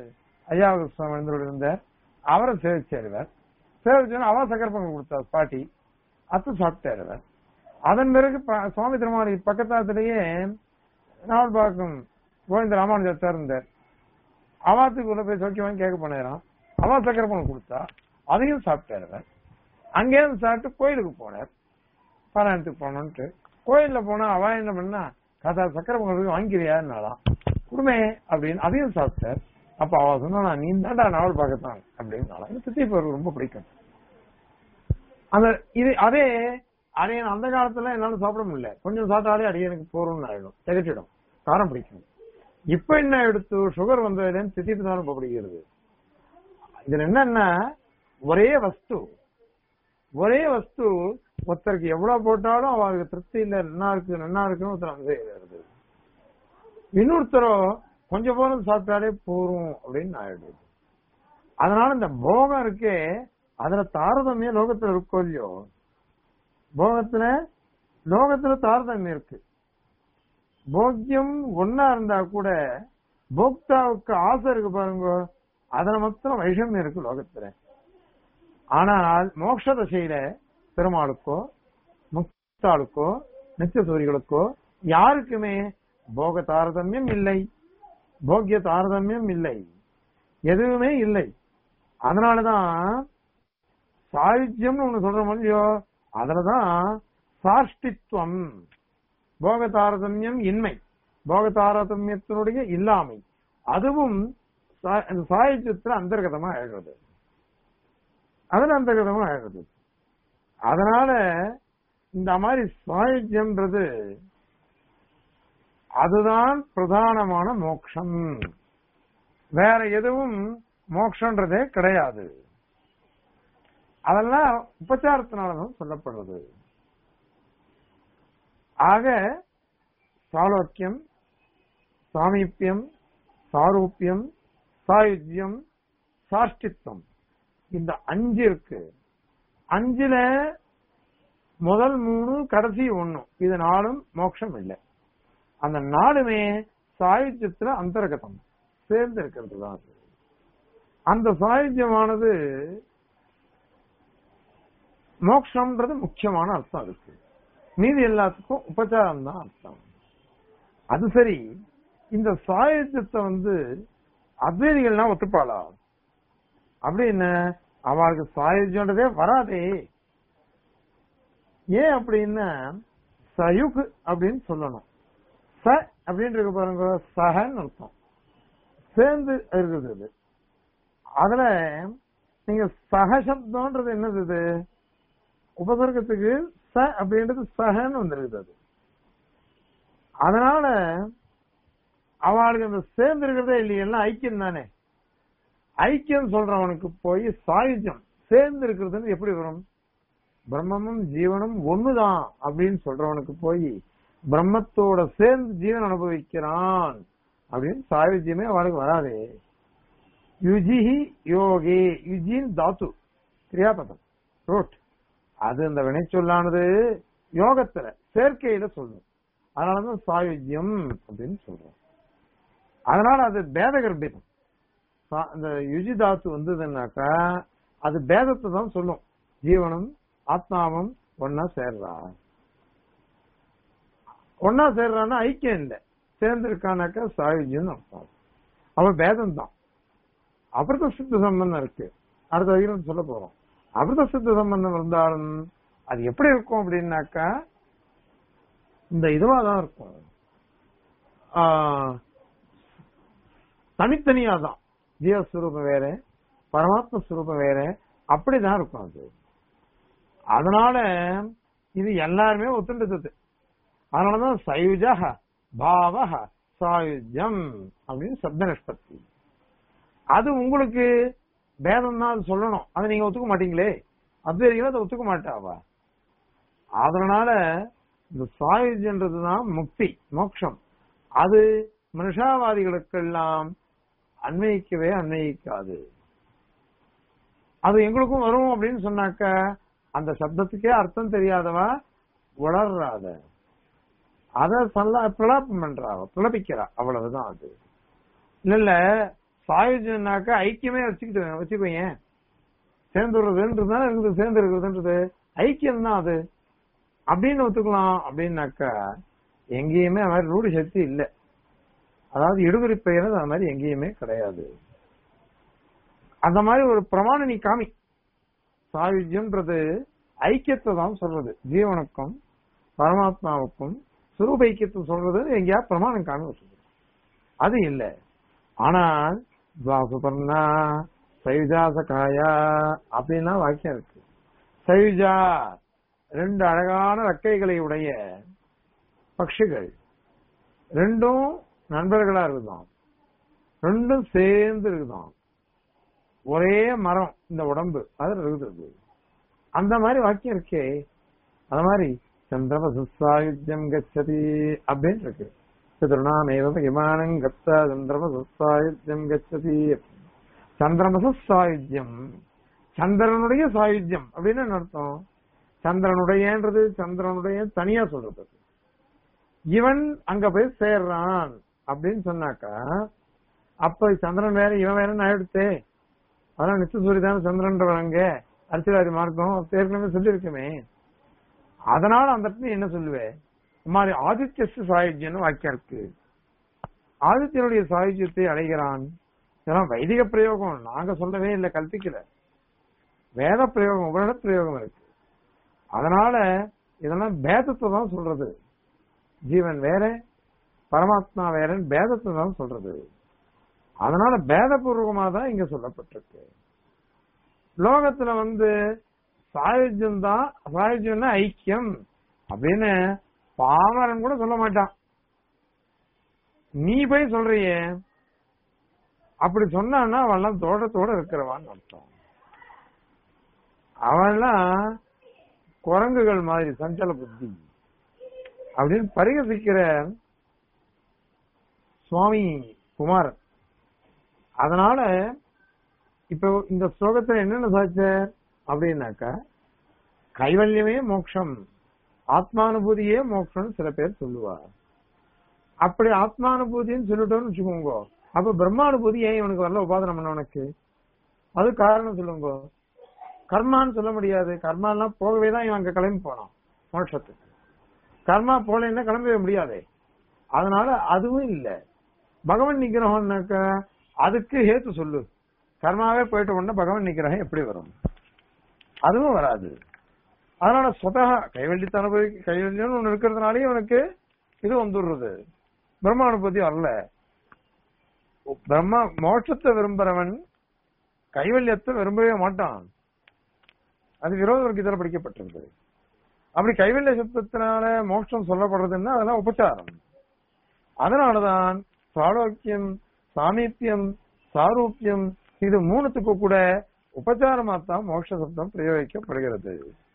[SPEAKER 1] ஐயாவுக்கு சுவாமி இருந்தார் அவரை சேவிச்சாருவர் சேவிச்சோன்னா அவ சக்கரை பொங்கல் கொடுத்தார் பாட்டி அத்தை சாப்பிட்டாருவர் அதன் பிறகு ப- சுவாமி திருமாலி பக்கத்தாத்திலேயே நாவல் பாக்கம் கோவிந்த ராமானுஜர் இருந்தார் அவாத்துக்குள்ள போய் சௌக்கியமான்னு கேட்க போனேராம் அவா சக்கரை பொங்கல் கொடுத்தா அதையும் சாப்பிட்டாருவர் அங்கேயிருந்து சாப்பிட்டு கோயிலுக்கு போனார் பாராயணத்துக்கு போனோன்ட்டு கோயில்ல போனா அவ என்ன பண்ணா கதா சக்கரை பொங்கல் வாங்கிறியான்னாலாம் குடுமே அப்படின்னு அதையும் சாப்பிட்டார் அப்ப அவ சொன்னா நீ தாண்டா நாவல் பார்க்கத்தான் அப்படின்னாலாம் எனக்கு சித்தி பொருள் ரொம்ப பிடிக்கும் அந்த இது அதே அதே அந்த காலத்துல என்னால சாப்பிட முடியல கொஞ்சம் சாப்பிட்டாலே அடியே எனக்கு போறோம்னு ஆயிடும் திகட்டிடும் காரம் பிடிக்கும் இப்ப என்ன எடுத்து சுகர் வந்ததுல தித்திப்பு தான் ரொம்ப பிடிக்கிறது இதுல என்னன்னா ஒரே வஸ்து ஒரே வஸ்து ஒருத்தருக்கு எவ்வளவு போட்டாலும் அவருக்கு திருப்தி இல்ல நல்லா இருக்கு நல்லா இருக்குன்னு ஒருத்தர் அந்த வருது இன்னொருத்தரோ கொஞ்சம் போதும் சாப்பிட்டாலே போரும் அப்படின்னு ஆயிடுது அதனால இந்த போகம் இருக்கே அதுல தாரதமியம் லோகத்துல இருக்கோ இல்லையோ போகத்துல லோகத்துல தாரதமியம் இருக்கு போக்கியம் ஒன்னா இருந்தா கூட போக்தாவுக்கு ஆசை இருக்கு பாருங்க அதுல மாத்திரம் வைஷமியம் இருக்கு லோகத்துல ஆனால் மோட்ச தசையில பெருமாளுக்கோ முக்தாளுக்கோ நித்திய சூரிகளுக்கோ யாருக்குமே போக தாரதமியம் இல்லை போக்கிய தாரதமியம் இல்லை எதுவுமே இல்லை அதனாலதான் சாயுஜ்யம்னு ஒண்ணு சொல்றோம் இல்லையோ அதுலதான் சாஷ்டித்வம் போக தாரதமியம் இன்மை போக தாரதமியத்தினுடைய இல்லாமை அதுவும் சா- அந்த சாயுஜ்யத்துல அந்தர்கதமா ஆயிடுறது அதுல அந்தர்கதமா ஆயிடுறது அதனால இந்த மாதிரி சாயுஜ்யம்ன்றது அதுதான் பிரதானமான மோட்சம் வேற எதுவும் மோட்சன்றதே கிடையாது அதெல்லாம் உபச்சாரத்தினாலதான் சொல்லப்படுறது ஆக சாலோக்கியம் சாமீப்பியம் சாரூபியம் சாயுஜ்யம் சாஷ்டித்வம் இந்த அஞ்சு இருக்கு அஞ்சுல முதல் மூணு கடைசி ஒண்ணு இது நாலும் மோட்சம் இல்லை அந்த நாலுமே சாயுஜ்யத்துல அந்தர்கதம் சேர்ந்து இருக்கிறது தான் அது. அந்த சாயுஜ்யமானது மோக்ஷம்ன்றது முக்கியமான அர்த்தம் இருக்கு மீதி எல்லாத்துக்கும் உபச்சாரம் தான் அர்த்தம் அது சரி இந்த சாயுஜ்யத்தை வந்து அத்வைதிகள்லாம் ஒத்துப்பாளா அப்படி என்ன அவளுக்கு சாயுஜ்யன்றதே வராதே ஏன் அப்படின்னா சயுக் அப்படின்னு சொல்லணும் ச அப்படின்னு இருக்கு பாருங்க சஹன்னு அர்த்தம் சேர்ந்து இருக்குது இது அதுல நீங்க சகசப்தம்ன்றது என்னது இது உபசர்க்கத்துக்கு ச அப்படின்றது சஹன்னு வந்துருக்குது அது அதனால அவளுக்கு அந்த சேர்ந்து இருக்கிறதே இல்லையே எல்லாம் ஐக்கியம் தானே ஐக்கியம் சொல்றவனுக்கு போய் சாயுஜ்யம் சேர்ந்து இருக்கிறதுன்னு எப்படி வரும் பிரம்மமும் ஜீவனும் ஒண்ணுதான் அப்படின்னு சொல்றவனுக்கு போய் பிரம்மத்தோட சேர்ந்து ஜீவன் அனுபவிக்கிறான் அப்படின்னு சாயுஜ்யமே அவளுக்கு வராதே யுஜிஹி யோகே யுஜின் தாத்து கிரியாபதம் ரோட் அது அந்த வினைச்சொல்லானது யோகத்துல சேர்க்கையில சொல்லும் அதனாலதான் சாயுஜ்யம் அப்படின்னு சொல்றோம் அதனால அது பேத கர்ப்பிதம் சா- இந்த யுஜி தாத்து வந்ததுன்னாக்கா அது பேதத்தை தான் சொல்லும் ஜீவனும் ஆத்மாவும் ஒன்னா சேர்றா ஒன்னா சேர்றான்னா ஐக்கியம் இல்லை சேர்ந்து இருக்கானாக்கா சாயுஜ்யம் அர்த்தம் அவன் பேதம் தான் அபிரத சித்த சம்பந்தம் இருக்கு அடுத்த வரைக்கும் சொல்ல போறோம் அபிரத சித்த சம்பந்தம் இருந்தாலும் அது எப்படி இருக்கும் அப்படின்னாக்கா இந்த இதுவா தான் இருக்கும் ஆஹ், தனித்தனியா தான் ஜீவஸ்வரூபம் வேற பரமாத்ம ஸ்வரூபம் வேற அப்படிதான் இருக்கும் அது அதனால இது எல்லாருமே ஒத்துண்டது அதனாலதான் சயுஜ பாவ சாயுஜம் அப்படின்னு சப்த நிஷ்பத்தி அது உங்களுக்கு பேதம் தான் அது சொல்லணும் அதை நீங்க ஒத்துக்க மாட்டீங்களே அத்வைதிகள் அதை ஒத்துக்க மாட்டாவா அதனால இந்த சாயுஜ்யன்றதுதான் முக்தி மோட்சம் அது மனுஷாவாதிகளுக்கெல்லாம் அன்வயிக்கவே அன்வயிக்காது அது எங்களுக்கும் வரும் அப்படின்னு சொன்னாக்க அந்த சப்தத்துக்கே அர்த்தம் தெரியாதவா உளர்றாத அத சொல்ல பிரலாபம் பண்றா அவ, பிரலபிக்கிறா அவ்வளவுதான் அது இல்ல இல்ல சாயுஜ்யம்னாக்க ஐக்கியமே வச்சுக்கிட்டு வச்சுக்கோங்க சேர்ந்துடுறதுன்றது தானே இருக்குது சேர்ந்து இருக்கிறதுன்றது ஐக்கியம் தான் அது அப்படின்னு ஒத்துக்கலாம் அப்படின்னாக்கா எங்கேயுமே அது மாதிரி ரூಢி சக்தி இல்லை அதாவது இடுகுறி பெயர் அது மாதிரி எங்கேயுமே கிடையாது அந்த மாதிரி ஒரு பிரமாணம் நீ காமி சாயுஜ்யம்ன்றது ஐக்கியத்தை தான் சொல்றது ஜீவனுக்கும் பரமாத்மாவுக்கும் சுரூப ஐக்கியத்தை சொல்றது எங்கேயா பிரமாணம் காமி வச்சுது அது இல்லை ஆனால் சுபர்ணா சைஜா சகாயா அப்படின்னா வாக்கியம் இருக்கு சைஜா ரெண்டு அழகான ரெக்கைகளை உடைய பட்சிகள் ரெண்டும் நண்பர்களா இருக்குதாம் ரெண்டும் சேர்ந்து இருக்குதாம் ஒரே மரம் இந்த உடம்பு அது இருக்குது அந்த மாதிரி வாக்கியம் இருக்கே அந்த மாதிரி சந்திரமசாயுஜம் கச்சதி அப்படின்னு இருக்கு பிதృணாமேவ விமானம் கத்தா சந்திரமசாயுஜம் கச்சதி சந்திரமச சாயுஜ்யம் சந்திரனுடைய சாயுஜ்யம் அப்படின்னு என்ன அர்த்தம் சந்திரனுடையன்றது சந்திரனுடைய தனியா சொல்றது இவன் அங்க போய் சேர்றான் அப்படின்னு சொன்னாக்கா அப்ப சந்திரன் வேற இவன் வேற ஆயிடுத்தே அதான் நித்திய சூரியதான் சந்திரன்றவன் அங்க அர்ச்சராதி மார்க்கம் ஏற்கனவே சொல்லியிருக்குமே அதனால அந்த இடத்துல என்ன சொல்லுவேன் மாதிரி ஆதித்ய சாயுஜ்யன்னு வாக்கியம் இருக்கு ஆதித்யனுடைய சாயுஜ்யத்தை அடைகிறான் இதெல்லாம் வைதிக பிரயோகம் நாங்க சொல்லவே இல்லை கல்பிக்கல வேத பிரயோகம் உபரிட பிரயோகம் இருக்கு அதனால இதெல்லாம் பேதத்தை தான் சொல்றது ஜீவன் வேற பரமாத்மா வேறன்னு பேதத்தை தான் சொல்றது அதனால பேதபூர்வமா தான் இங்க சொல்லப்பட்டிருக்கு லோகத்துல வந்து சாயுஜ்யம் தான் சாயுஜ்யம்னா ஐக்கியம் அப்படின்னு பாமரன் கூட சொல்ல மாட்டான் நீ போய் சொல்றியே அப்படி சொன்னான்னா அவன்லாம் தோட்டத்தோட இருக்கிறவான்னு அர்த்தம் அவன்லாம் குரங்குகள் மாதிரி சஞ்சல புத்தி அப்படின்னு பரிகசிக்கிற சுவாமி குமாரன் அதனால இப்போ இந்த ஸ்லோகத்துல என்னென்ன சாச்ச அப்படின்னாக்கா கைவல்யமே மோட்சம் ஆத்மானுபூதியே மோட்சம்னு சில பேர் சொல்லுவார் அப்படி ஆத்மானுபூதின்னு சொல்லிட்டோம்னு வச்சுக்கோங்க அப்ப பிரம்மானுபூதி ஏன் இவனுக்கு வரல உபாதனம் பண்ண உனக்கு அது காரணம் சொல்லுங்க கர்மான்னு சொல்ல முடியாது கர்மா எல்லாம் போகவே தான் இவன் அங்க கிளம்பி போனான் மோட்சத்துக்கு கர்மா போலன்னா கிளம்பவே முடியாதே அதனால அதுவும் இல்ல பகவன் நிக்கிறோம்னாக்க அதுக்கு ஹேத்து சொல்லு கர்மாவே போயிட்டு உடனே பகவன் நிக்கிறகம் எப்படி வரும் அதுவும் வராது அதனால சொதா கைவல்யத்தை அனுபவி கைவல்யம்னு ஒண்ணு இருக்கிறதுனாலே அவனுக்கு இது வந்துடுறது பிரம்ம அனுபூதி வரல பிரம்ம மோட்சத்தை விரும்புறவன் கைவல்யத்தை விரும்பவே மாட்டான் அது விரோத வர்க்கத்தில் படிக்கப்பட்டிருக்கு அப்படி கைவல்ய சப்தத்தினால மோட்சம் சொல்லப்படுறதுன்னா அதெல்லாம் உபச்சாரம் அதனாலதான் சாலோக்கியம் சாமீத்தியம் சாரூக்கியம் இது மூணுத்துக்கு கூட உபச்சாரமா தான் மோட்ச சப்தம் பிரயோகிக்கப்படுகிறது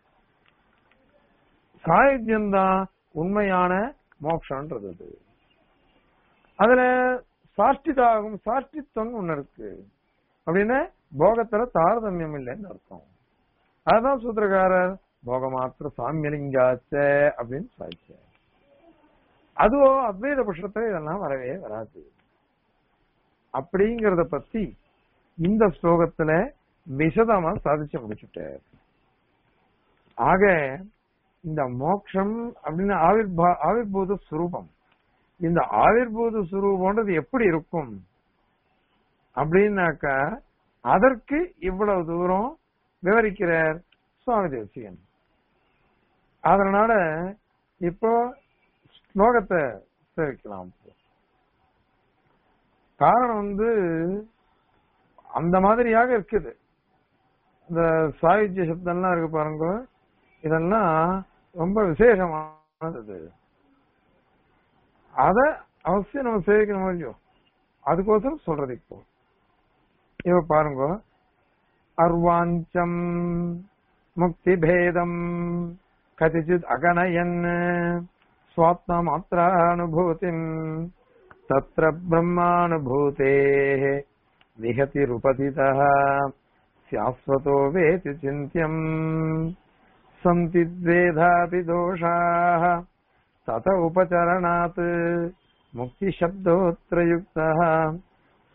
[SPEAKER 1] சாயுத்தியம் தான் உண்மையான மோட்சம்ன்றது அது. அதுல சாஷ்டிதாகும் சாஷ்டித்வம் ஒண்ணு இருக்கு அப்படின்னா போகத்துல தாரதமியம் இல்லைன்னு அர்த்தம் அதுதான் சூத்திரக்காரர் போகமாத்திர சாமியலிங்காச்ச அப்படின்னு சாய்ச்சார் அதுவோ அத்வைத புஷ்பத்துல இதெல்லாம் வரவே வராது அப்படிங்கறத பத்தி இந்த ஸ்லோகத்துல விசதமா சாதிச்சு முடிச்சுட்டார் ஆக இந்த மோக்ஷம் அப்படின்னு ஆவிர்பா ஆவிர்பூத சுரூபம் இந்த ஆவிர்பூத சுரூபம்ன்றது எப்படி இருக்கும் அப்படின்னாக்கா அதற்கு இவ்வளவு தூரம் விவரிக்கிறார் சுவாமி தேசியன் அதனால இப்போ ஸ்லோகத்தை சேவிக்கலாம் காரணம் வந்து அந்த மாதிரியாக இருக்குது இந்த சாகித்ய சப்தம்லாம் இருக்கு பாருங்க இதெல்லாம் ரொம்ப விசேஷமானது அத அவசியம் நம்ம சேவிக்கணும் இல்லையோ அதுக்கோசரம் சொல்றது இப்போ இப்ப பாருங்க அர்வாஞ்சம் முக்தி பேதம் கதிச்சித் அகனயன் சுவாத்ம மாத்திரானுபூதிம் தத்ர பிரம்மானுபூதே விஹதிருபதிதः शाश्वतो वेति चिन्त्यम् सन्ति द्वेधापि दोषाः तत उपचरणात् मुक्तिशब्दोऽत्र युक्तः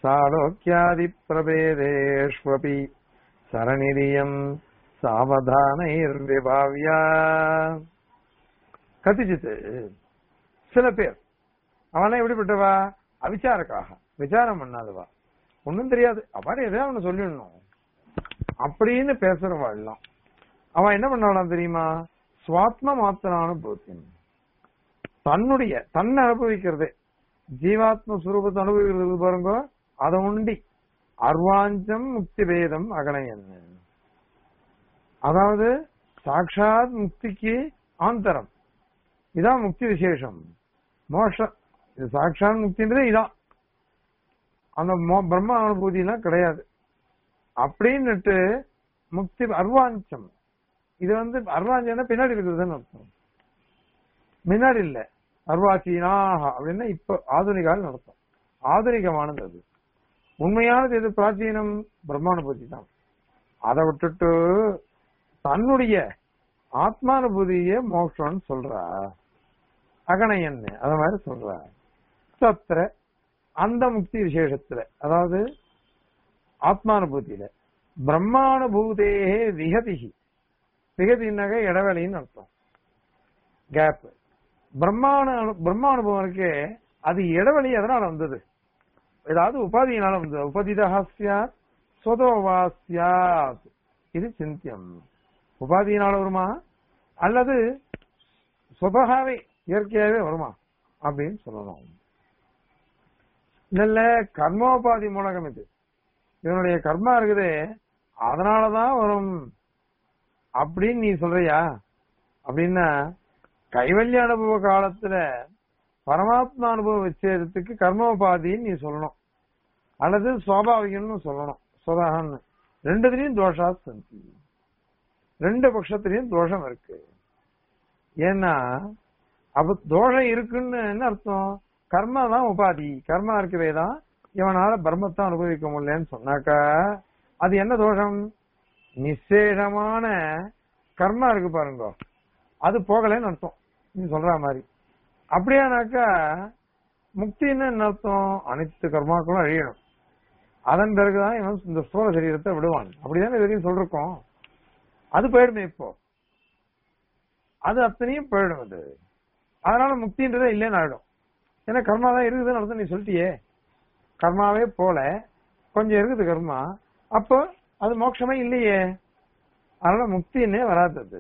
[SPEAKER 1] சாலோக்கியாதி பிரபேதேஷ்வபி சரணிரியம் சாவதானைர்விபாவ்யா கத்திச்சித்து சில பேர் அவனா எப்படிப்பட்டவா அவிச்சாரக்காக விசாரம் பண்ணாதவா ஒண்ணும் தெரியாது அவன் எதாவது அவனை சொல்லிடணும் அப்படின்னு பேசுறவா எல்லாம் அவன் என்ன பண்ணலாம் தெரியுமா சுவாத்ம மாத்திரான போத்தியம் தன்னுடைய தன்னை அனுபவிக்கிறதே ஜீவாத்ம சுரூபத்தை அனுபவிக்கிறது பாருங்க அதை உண்டி அர்வாஞ்சம் முக்தி பேதம் அகனையன்னு அதாவது சாட்சாத் முக்திக்கு ஆந்தரம் இதான் முக்தி விசேஷம் மோஷ இது சாட்சாத் முக்தின்றது இதான் அந்த மோ- பிரம்ம அனுபூதி எல்லாம் கிடையாது அப்படின்னுட்டு முக்தி அர்வாஞ்சம் இது வந்து அர்வாஞ்சம்னா பின்னாடி இருக்கிறதுன்னு அர்த்தம் முன்னாடி இல்ல அர்வாச்சீனாக அப்படின்னா இப்ப ஆதுனிக காலம் நடத்தும் ஆதுனிகமானது அது உண்மையானது எது பிராச்சீனம் பிரம்மானுபூதி தான் அதை விட்டுட்டு தன்னுடைய ஆத்மானுபூதியே மோட்சம்னு சொல்றா அகணையன்னு அத மாதிரி சொல்றா தத்திர அந்த முக்தி விசேஷத்துல அதாவது ஆத்மானுபூதியில பிரம்மானுபூதேகே விகதிகி விகதினாக இடைவெளின்னு அர்த்தம் கேப் பிரம்மாண பிரம்மானுபவம் இருக்கே அது இடைவெளி எதனால வந்தது ஏதாவது உபாதியினால வந்தது உபதிதஹாஸ்யா சொதோவாஸ்யாத் இது சிந்தியம் உபாதியினால வருமா அல்லது சுபகாவே இயற்கையாவே வருமா அப்படின்னு சொல்லணும் இல்ல கர்மோபாதி மூலகம் இது இவனுடைய கர்மா இருக்குதே அதனாலதான் வரும் அப்படின்னு நீ சொல்றியா அப்படின்னா கைவல்ய அனுபவ காலத்துல பரமாத்மா அனுபவம் வச்சதுக்கு கர்மோபாதின்னு நீ சொல்லணும் அல்லது சுவாபாவிகம்னு சொல்லணும் சுதகன்னு ரெண்டுத்திலையும் தோஷா சந்தி ரெண்டு பட்சத்திலையும் தோஷம் இருக்கு ஏன்னா அப்ப தோஷம் இருக்குன்னு என்ன அர்த்தம் கர்மா தான் உபாதி கர்மா இருக்கவே தான் இவனால பிரம்மத்தை அனுபவிக்க முடியலன்னு சொன்னாக்கா அது என்ன தோஷம் நிச்சேடமான கர்மா இருக்கு பாருங்க அது போகலைன்னு அர்த்தம் நீ சொல்ற மாதிரி அப்படியானாக்கா முக்தின்னு என்ன அர்த்தம் அனைத்து கர்மாக்களும் அழியணும் அதன் பிறகுதான் இவன் இந்த ஸ்தூல சரீரத்தை விடுவான் அப்படிதானே வரையும் சொல்றோம் அது போயிடுமே இப்போ அது அத்தனையும் போயிடும் அது அதனால முக்தின்றதே இல்லைன்னு ஆயிடும் ஏன்னா கர்மா தான் இருக்குதுன்னு அர்த்தம் நீ சொல்லிட்டியே கர்மாவே போல கொஞ்சம் இருக்குது கர்மா அப்போ அது மோட்சமே இல்லையே அதனால முக்தின்னே வராது அது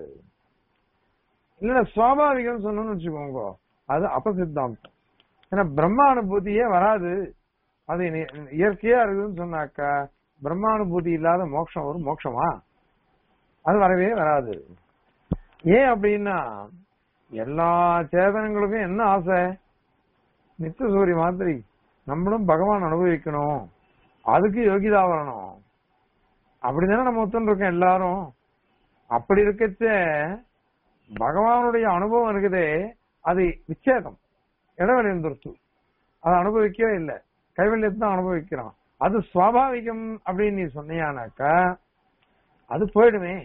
[SPEAKER 1] இல்ல சுவாபாவிகம் சொன்னோம்னு வச்சுக்கோங்க அது அபசித்தாந்தம் ஏன்னா பிரம்ம அனுபூதியே வராது அது இனி- இயற்கையா இருக்குதுன்னு சொன்னாக்கா பிரம்மானுபூதி இல்லாத மோட்சம் வரும் மோட்சமா அது வரவே வராது ஏன் அப்படின்னா எல்லா சேதனங்களுக்கும் என்ன ஆசை நித்திய சூரி மாதிரி நம்மளும் பகவான் அனுபவிக்கணும் அதுக்கு யோகிதா வரணும் அப்படிதானே நம்ம ஒத்துன்னு இருக்கோம் எல்லாரும் அப்படி இருக்கச்ச பகவானுடைய அனுபவம் இருக்குதே அது விச்சேதம் இடைவெளி இருந்துருச்சு அதை அனுபவிக்கவே இல்லை கைவல்யத்தை தான் அனுபவிக்கிறான் அது சுவாபாவிகம் அப்படின்னு நீ சொன்னியானாக்கா அது போயிடுமே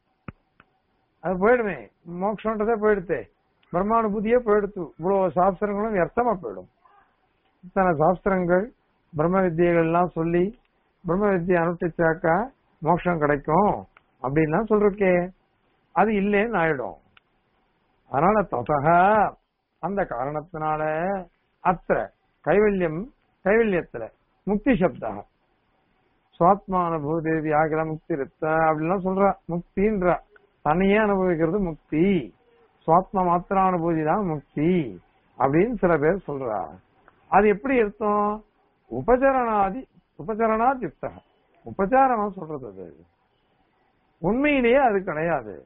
[SPEAKER 1] அது போயிடுமே மோட்சம்ன்றதே போயிடுத்தே பிரம்மானுபூதியே போயிடுத்து இவ்வளவு சாஸ்திரங்களும் வியர்த்தமா போயிடும் இத்தனை சாஸ்திரங்கள் பிரம்ம வித்தியைகள் எல்லாம் சொல்லி பிரம்ம வித்தியை அனுஷ்டிச்சாக்கா மோட்சம் கிடைக்கும் அப்படின்லாம் சொல்றக்கே அது இல்லேன்னு ஆயிடும் அதனால ததக அந்த காரணத்தினால அத்த கைவல்யம் கைவல்யத்துல முக்தி சப்தா சுவாத்மானுபூதேவி ஆகிற முக்தி ரித்த அப்படிலாம் சொல்றா முக்தின்றா தன்னையே அனுபவிக்கிறது முக்தி சுவாத்மா மாத்திரானுபூதி தான் முக்தி அப்படின்னு சில பேர் சொல்றா அது எப்படி அர்த்தம் உபச்சரணாதி உபச்சரணாத் யுக்த உபச்சாரமா சொல்றது அது உண்மையிலேயே அது கிடையாது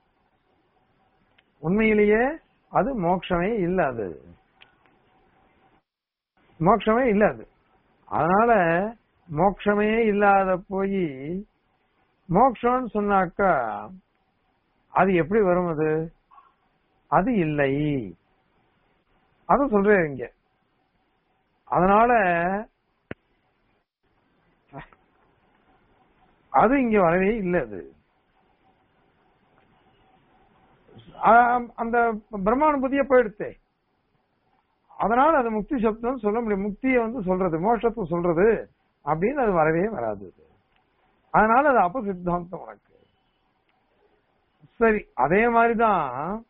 [SPEAKER 1] உண்மையிலேயே அது மோட்சமே இல்ல அது மோட்சமே இல்ல அது அதனால மோட்சமே இல்லாத போய் மோட்சம்னு சொன்னாக்கா அது எப்படி வரும் அது அது இல்லை அத சொல்றேன் இங்க அதனால அது இங்க வரவே இல்லை அது ஆம், அந்த பிரம்மானுபூதியே போயிடுத்தே அதனால அது முக்தி சப்தம் சொல்ல முடியும் முக்தியை வந்து சொல்றது மோட்சத்தை சொல்றது அப்படின்னு அது வரவே வராது அதனால அது அப்ப சித்தாந்தம் உனக்கு சரி அதே மாதிரிதான்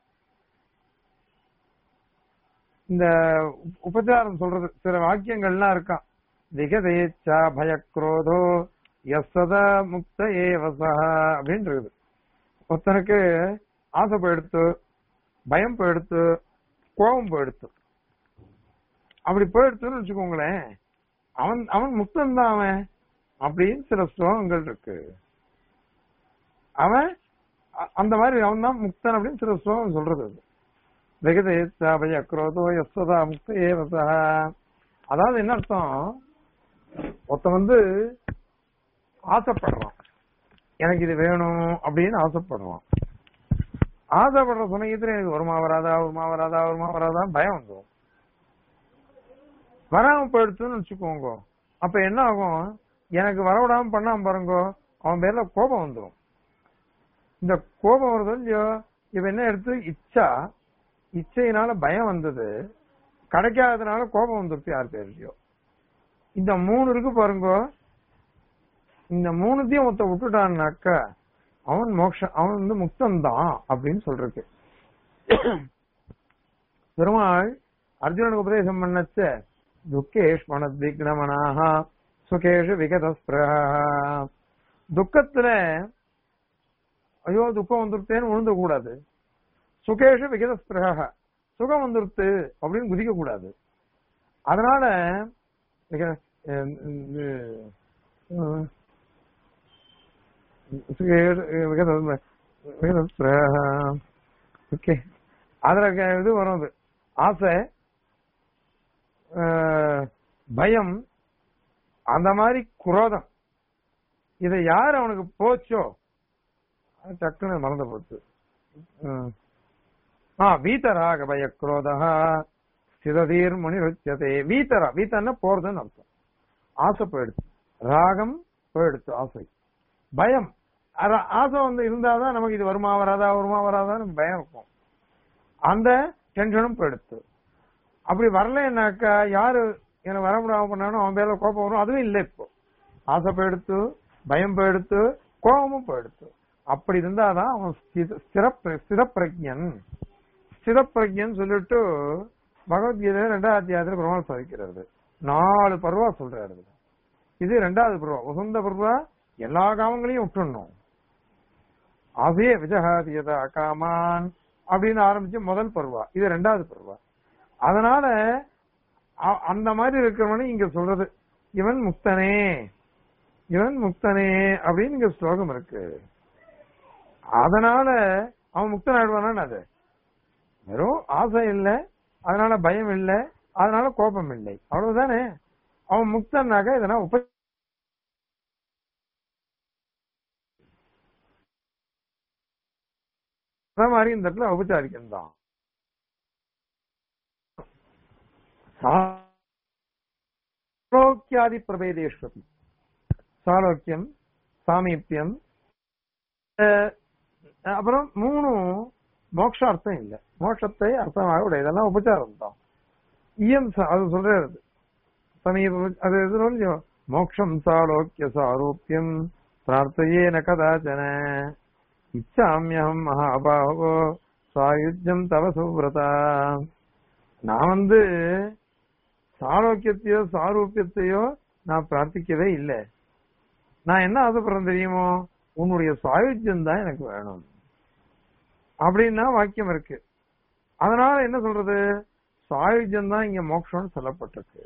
[SPEAKER 1] இந்த உப்- உபச்சாரம் சொல்றது சில வாக்கியங்கள்லாம் இருக்கான் விகதேச்சா பயக்ரோதோ எஸ்ஸத முக்த ஏவசா அப்படின்னு இருக்குது ஒருத்தனுக்கு ஆசை போயிடுத்து பயம் போயிடுத்து கோபம் போயிடுத்து அப்படி போயிடுத்துன்னு வச்சுக்கோங்களேன் அவன் அவன் முக்தன் தான் அவன் அப்படின்னு சில ஸ்லோகங்கள் இருக்கு அவன் அ- அந்த மாதிரி அவன் தான் முக்தன் அப்படின்னு சில ஸ்லோகம் சொல்றது அது வெகதேச்சா பய அக்ரோதோ எஸ்வதா முக்த ஏவசா அதாவது என்ன அர்த்தம் ஒருத்தன் வந்து ஆசைப்படுறான் எனக்கு இது வேணும் அப்படின்னு ஆசைப்படுறான் ஆசைப்படுற சமயத்துல எனக்கு வருமா வராதா வருமா வராதா வருமா வராதா பயம் வந்துடும் வராம போயிடுச்சுன்னு வச்சுக்கோங்க அப்ப என்ன ஆகும் எனக்கு வரவிடாம பண்ணாம பாருங்க அவன் பேர்ல கோபம் வந்துடும் இந்த கோபம் வருது இல்லையோ இவன் என்ன எடுத்து இச்சா இச்சையினால பயம் வந்தது கிடைக்காததுனால கோபம் வந்துருச்சு யார் பேர்லயோ இந்த மூணு இருக்கு பாருங்க இந்த மூணுத்தையும் ஒருத்த விட்டுட்டான்னாக்க அவன் மோக்ஷ அவன் வந்து முக்தன் தான் அப்படின்னு சொல்றது பெருமாள் அர்ஜுனனுக்கு உபதேசம் பண்ணச்ச துக்கேஷ் மனத்விக்னமனாக சுகேஷு விகதஸ்பிரஹ துக்கத்துல ஐயோ துக்கம் வந்துருத்தேன்னு விழுந்த கூடாது சுகேஷு விகதஸ்பிரஹ சுகம் வந்துருத்து அப்படின்னு குதிக்க கூடாது அதனால விக- அஹ் இது, அஹ் சுகேஷு விகத- விகதஸ்பிரஹ ஓகே அதுல க- இது வரும் அது ஆசை அஹ், பயம் அந்த மாதிரி குரோதம் இதை யார் அவனுக்கு போச்சோ அது டக்குன்னு மறந்து போச்சு ம். ஆ வீதராக பய குரோதா சிததீர் முனிருச்சதே வீத்தரா வீத்தன்னா போறதுன்னு அர்த்தம் ஆசை போயிடுச்சு ராகம் போயிடுச்சு ஆசை பயம் அர- ஆசை வந்து இருந்தாதான் நமக்கு இது வருமா வராதா வருமா வராதான்னு பயம் இருக்கும் அந்த டென்ஷனும் போயிடுச்சு அப்படி வரலன்னாக்கா யாரு எனக்கு வர முடியாம பண்ணானோ அவன் பேர்ல கோபம் வரும் அதுவும் இல்லை இப்போ ஆசை போயிடுத்து பயம் போயிடுத்து கோபமும் போயிடுத்து அப்படி இருந்தாதான் அவன் ஸ்தித- ஸ்திர ஸ்திரப்பிரஜன் ஸ்திரப்பிரஜன் சொல்லிட்டு பகவத்கீதை ரெண்டாவது அத்தியாயத்துல பெருமாள் சாதிக்கிறது நாலு பருவா சொல்றாரு இதுல. இது ரெண்டாவது பருவா உசந்த பருவா எல்லா காமங்களையும் விட்டுடணும் ஆசையே விஜகாதியதா காமான் அப்படின்னு ஆரம்பிச்சு முதல் பருவா இது ரெண்டாவது பருவா அதனால அ- அந்த மாதிரி இருக்கிறவனு இங்க சொல்றது இவன் முக்தனே இவன் முக்தனே அப்படின்னு இங்க ஸ்லோகம் இருக்கு அதனால அவன் முக்தன் ஆயிடுவானான்னு அது வெறும் ஆசை இல்ல அதனால பயம் இல்ல அதனால கோபம் இல்லை அவ்வளவுதானே அவன் முக்தனாக இதெல்லாம் உப அதே மாதிரி இந்த இடத்துல உபச்சாரிக்கம் தான் சாலோக்கியாதி பிரபேதேஸ்வரி சாலோக்கியம் சாமீபியம் அஹ், அப்புறம் மூணும் மோட்சார்த்தம் இல்ல மோட்சத்தை அர்த்தமாக உடைய இதெல்லாம் உபச்சாரம் தான் இயம் ச- அது சொல்றது சமீப அது எது சொல்லியோ மோக்ஷம் சாலோக்கிய சாரூபியம் பிரார்த்தையேன கதாச்சன இச்சாமியம் மகாபாகோ சாயுஜ்யம் தவ சுவ்ரதா நான் வந்து சாரோக்கியத்தையோ சாரூபியத்தையோ நான் பிரார்த்திக்கவே இல்லை நான் என்ன ஆசைப்படுறேன் தெரியுமோ உன்னுடைய சாயுஜ்யம் தான் எனக்கு வேணும் அப்படின்னா வாக்கியம் இருக்கு அதனால என்ன சொல்றது சாயுஜ்யம் தான் இங்க மோட்சம்னு சொல்லப்பட்டிருக்கு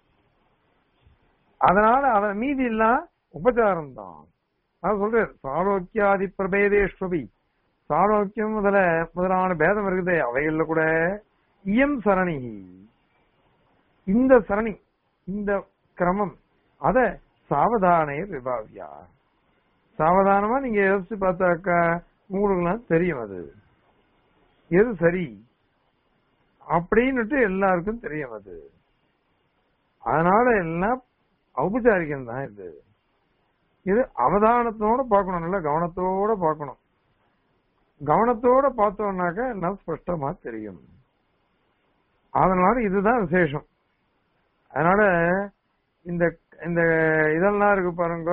[SPEAKER 1] அதனால அத மீதி எல்லாம் உபச்சாரம் தான் அது சொல்றாரு சாலோக்கியாதி பிரபேதேஸ்வபி சாலோக்கியம் முதல முதலான பேதம் இருக்குது அவைகள்ல கூட இயம் சரணி இந்த சரணி இந்த கிரமம் அத சாவதானே விபாவியா சாவதானமா நீங்க யோசிச்சு பார்த்தாக்கா உங்களுக்குலாம் தெரியும் அது எது சரி அப்படின்னுட்டு எல்லாருக்கும் தெரியும் அது அதனால எல்லாம் ஔபச்சாரிகம் தான் இது இது அவதானத்தோட பார்க்கணும் நல்ல கவனத்தோட பார்க்கணும் கவனத்தோட பார்த்தோம்னாக்க எல்லாம் ஸ்பஷ்டமா தெரியும் அதனால இதுதான் விசேஷம் அதனால இந்த இந்த இதெல்லாம் இருக்கு பாருங்க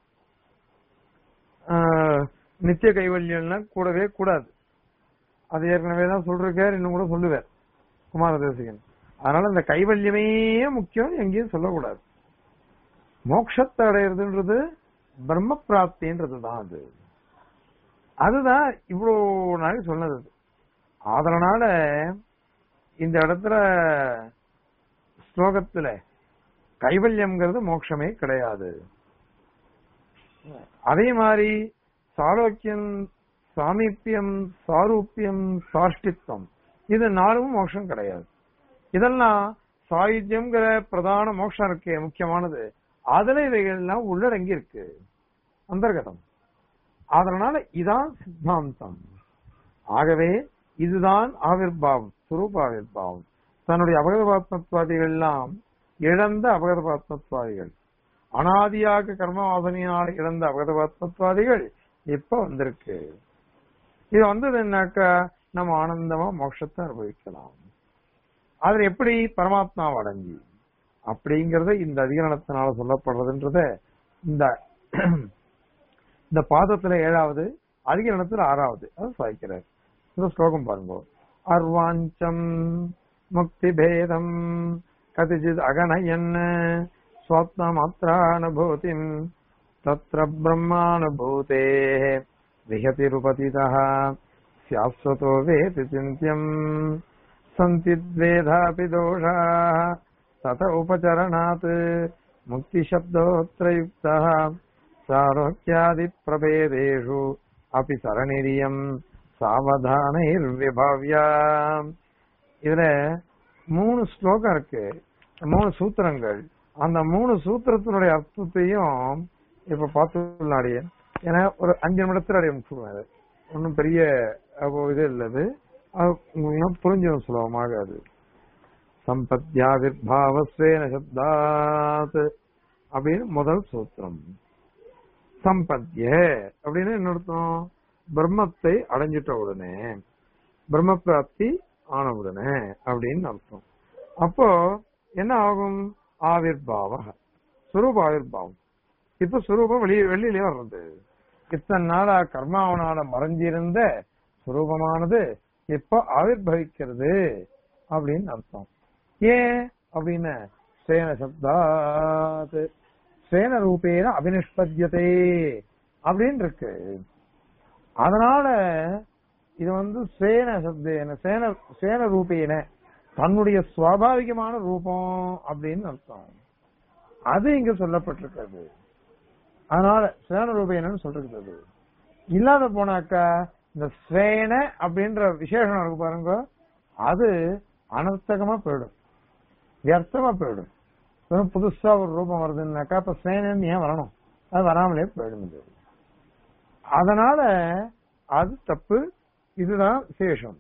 [SPEAKER 1] ஆஹ், நித்திய கைவல்யம்லாம் கூடவே கூடாது அது ஏற்கனவே தான் சொல்றார் இன்னும் கூட சொல்லுவார் குமார தேசிகன் அதனால இந்த கைவல்யமே முக்கியம் எங்கேயும் சொல்லக்கூடாது மோட்சத்தை அடையிறதுன்றது பிரம்ம பிராப்தின்றது தான் அது அதுதான் இவ்வளவு நாளைக்கு சொன்னது அது. அதனால இந்த இடத்துல ஸ்லோகத்துல கைவல்யம்ங்கிறது மோட்சமே கிடையாது அதே மாதிரி சாரோக்கியம் சாமீப்பியம் சாரூப்பியம் சாஷ்டித்வம் இது நாலும் மோட்சம் கிடையாது இதெல்லாம் சாயுத்தியம்ங்கிற பிரதான மோட்சம் இருக்கே முக்கியமானது அதுல இவைகள்லாம் உள்ளடங்கி இருக்கு அந்தர்கதம் அதனால இதான் சித்தாந்தம் ஆகவே இதுதான் ஆவிர்பாவம் சுரூப ஆவிர்பாவம் தன்னுடைய அபகதபாத்மத்வாதிகள் எல்லாம் இழந்த அபகதபாத்மத்வாதிகள் அனாதியாக கர்மவாசனையினால் இழந்த அபகதபாத்மத்வாதிகள் இப்ப வந்திருக்கு இது வந்ததுன்னாக்கா நம்ம ஆனந்தமா மோட்சத்தை அனுபவிக்கலாம் அதுல எப்படி பரமாத்மாவை அடைஞ்சி அப்படிங்கறது இந்த அதிகரணத்தினால சொல்லப்படுறதுன்றத இந்த இந்த பாதத்துல ஏழாவது அதிகரணத்துல ஆறாவது அது சாய்க்கிறார் இந்த ஸ்லோகம் பாருங்க அர்வாஞ்சம் முக்தி பேதம் கதிச்சித் அகனயன் ஸ்வாத்ம மாத்திரானுபூதிம் தத்ர பிரம்மானுபூதே விஹதிருபதிதः ஸ்யாஸ்வதோ வேதி சிந்தியம் சந்தி द्वेधापि दोषाः तत उपचरणात् मुक्तिशब्दोऽत्र युक्तः सारोग्यादिप्रभेदेषु अपि சரணிரியம் சாவதானைர்விபவ்யா இதுல மூணு ஸ்லோகம் இருக்கு மூணு சூத்திரங்கள் அந்த மூணு சூத்திரத்தினுடைய அர்த்தத்தையும் இப்ப பார்த்துள்ளாடிய ஏன்னா ஒரு அஞ்சு நிமிடத்துல அடைய முடிச்சுடுவேன் ஒன்றும் பெரிய அப்போ இது இல்லது அது உங்களுக்கு புரிஞ்சிடும் சுலபமாக அது சம்பத்யாவிர்பாவஸ்வேன சப்தாத் அப்படின்னு முதல் சூத்திரம் சம்பத்ய அப்படின்னு என்ன அர்த்தம் பிரம்மத்தை அடைஞ்சிட்ட உடனே பிரம்ம பிராப்தி ஆன உடனே அப்படின்னு அர்த்தம் அப்போ என்ன ஆகும் ஆவிர்பாவ சுரூப ஆவிர்பாவம் இப்ப சுரூபம் வெளியே வெளியிலே வர்றது இத்தனை நாளா கர்மாவனால மறைஞ்சிருந்த சுரூபமானது இப்ப ஆவிர்பவிக்கிறது அப்படின்னு அர்த்தம் ஏன் அப்படின்னு சேன சப்தாத் சேன ரூபேன அபினிஷ்பத்தியதே அப்படின்னு இருக்கு அதனால இது வந்து சேன சப்தேன சேன சேன ரூபேன தன்னுடைய சுவாபாவிகமான ரூபம் அப்படின்னு அர்த்தம் அது இங்க சொல்லப்பட்டிருக்கிறது அதனால சேன ரூபேனன்னு சொல்லிருக்கிறது இல்லாத போனாக்கா இந்த ஸ்வேன அப்படின்ற விசேஷம் இருக்கு பாருங்க அது அனர்த்தகமா போயிடும் வியர்த்தமா போயிடும் வெறும் புதுசா ஒரு ரூபம் வருதுன்னாக்கா அப்ப ஸ்வேனன்னு ஏன் வரணும் அது வராமலே போயிடும் இது அதனால அது தப்பு இதுதான் விசேஷம்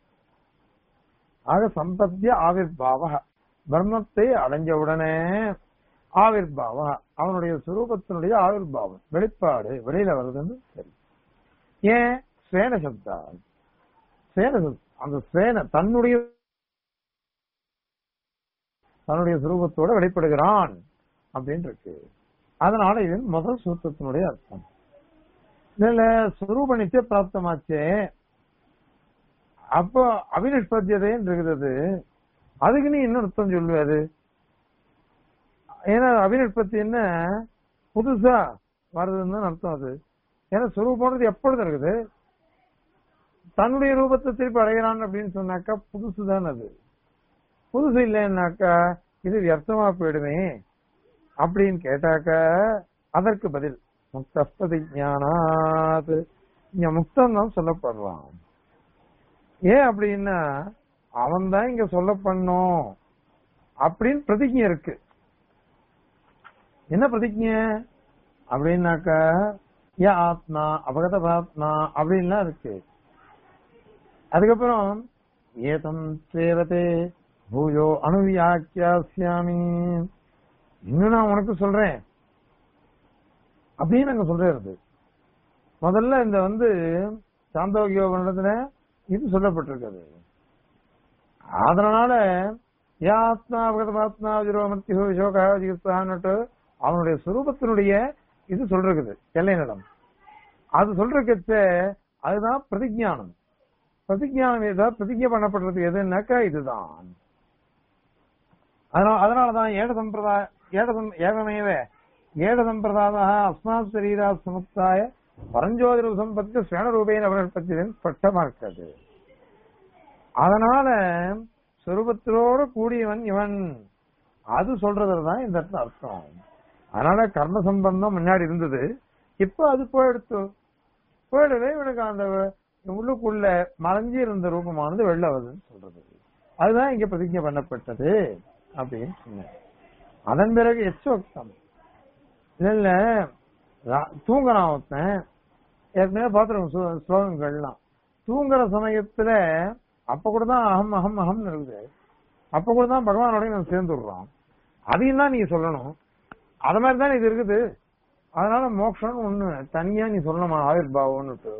[SPEAKER 1] ஆக சம்பத்திய ஆவிர்பாவ பிரம்மத்தை அடைஞ்ச உடனே ஆவிர்பாவ அவனுடைய சுரூபத்தினுடைய ஆவிர்பாவம் வெளிப்பாடு வெளியில வருதுன்னு சரி ஏன் சேன சப்தா சேன சப்தம் அந்த சேன தன்னுடைய தன்னுடைய சுரூபத்தோட வெளிப்படுகிறான் அப்படின்னு இருக்கு அதனால இது முதல் சூத்திரத்தினுடைய அர்த்தம் இதுல சுரூப நித்திய பிராப்தமாச்சே அப்போ அபினிஷ்பத்தியதைன்னு இருக்குது அதுக்கு நீ என்ன அர்த்தம் சொல்லுவாரு ஏன்னா அபினிஷ்பத்தி என்ன புதுசா வருதுன்னு தான் அர்த்தம் அது ஏன்னா சுரூபம்ன்றது எப்பொழுது இருக்குது தன்னுடைய ரூபத்தை திருப்பி அடைகிறான் அப்படின்னு சொன்னாக்கா புதுசு தான் அது புதுசு இல்லைன்னாக்கா இது வியர்த்தமா போயிடுமே அப்படின்னு கேட்டாக்கா அதற்கு பதில் முக்தஸ்பதி ஞானாது இங்க முக்தம் தான் சொல்லப்படுறான் ஏன் அப்படின்னா அவன் தான் இங்க சொல்ல பண்ணும் அப்படின்னு பிரதிஜை இருக்கு என்ன பிரதிஜை அப்படின்னாக்கா ஏ ஆத்மா அபகத ஆத்மா அப்படின்லாம் இருக்கு அதுக்கப்புறம் ஏதம் சேவதே பூயோ அணுவியாக்கியாசியாமி இன்னும் நான் உனக்கு சொல்றேன் அப்படின்னு அங்க சொல்றது முதல்ல இந்த வந்து சாந்தோகியோகத்துல இது சொல்லப்பட்டிருக்கிறது அதனால ஏ ஆத்மா அபகத ஆத்மா விரோமத்தியோ விசோகா ஜிகித்சான்னுட்டு அவனுடைய சுரூபத்தினுடைய இது சொல்றது எல்லை நிலம் அது சொல்றதுக்கு அதுதான் பிரதிஜானம் பிரதிஜானம் ஏதாவது பிரதிஜை பண்ணப்படுறது எதுனாக்கா இதுதான் அதனால அதனாலதான் ஏட சம்பிரதாய ஏட சம்- ஏகமேவ ஏட சம்பிரதாய அஸ்மாத் சரீரா சமுத்தாய பரஞ்சோதி சம்பத்து ஸ்வேனரூபேன அவர்கள் ஸ்பஷ்டமா இருக்காது அதனால சொரூபத்திலோட கூடியவன் இவன் அது சொல்றதுல தான் இந்த இடத்துல அர்த்தம் அதனால கர்ம சம்பந்தம் முன்னாடி இருந்தது இப்ப அது போயிடுத்து போயிடவே இவனுக்கு அந்த உள்ளுக்குள்ள மறைஞ்சி இருந்த ரூபமானது வெளில வருதுன்னு சொல்றது அதுதான் இங்க பிரதிஜை பண்ணப்பட்டது அப்படின்னு சொன்னேன் அதன் பிறகு எச்சோக்தம் இல்ல ரா- தூங்குறான் ஒருத்தன் ஏற்கனவே பார்த்துருக்கோம் ஸ்லோகங்கள்லாம் தூங்குற சமயத்துல அப்ப கூட தான் அகம் அகம் அகம்னு இருக்குது அப்ப கூட தான் பகவானோட நம்ம சேர்ந்து விடுறோம் அதையும் தான் நீங்க சொல்லணும் அது மாதிரி தான் இது இருக்குது அதனால மோட்சம்னு ஒண்ணு தனியா நீ சொல்லணுமா ஆவிர்பாவம்னுட்டு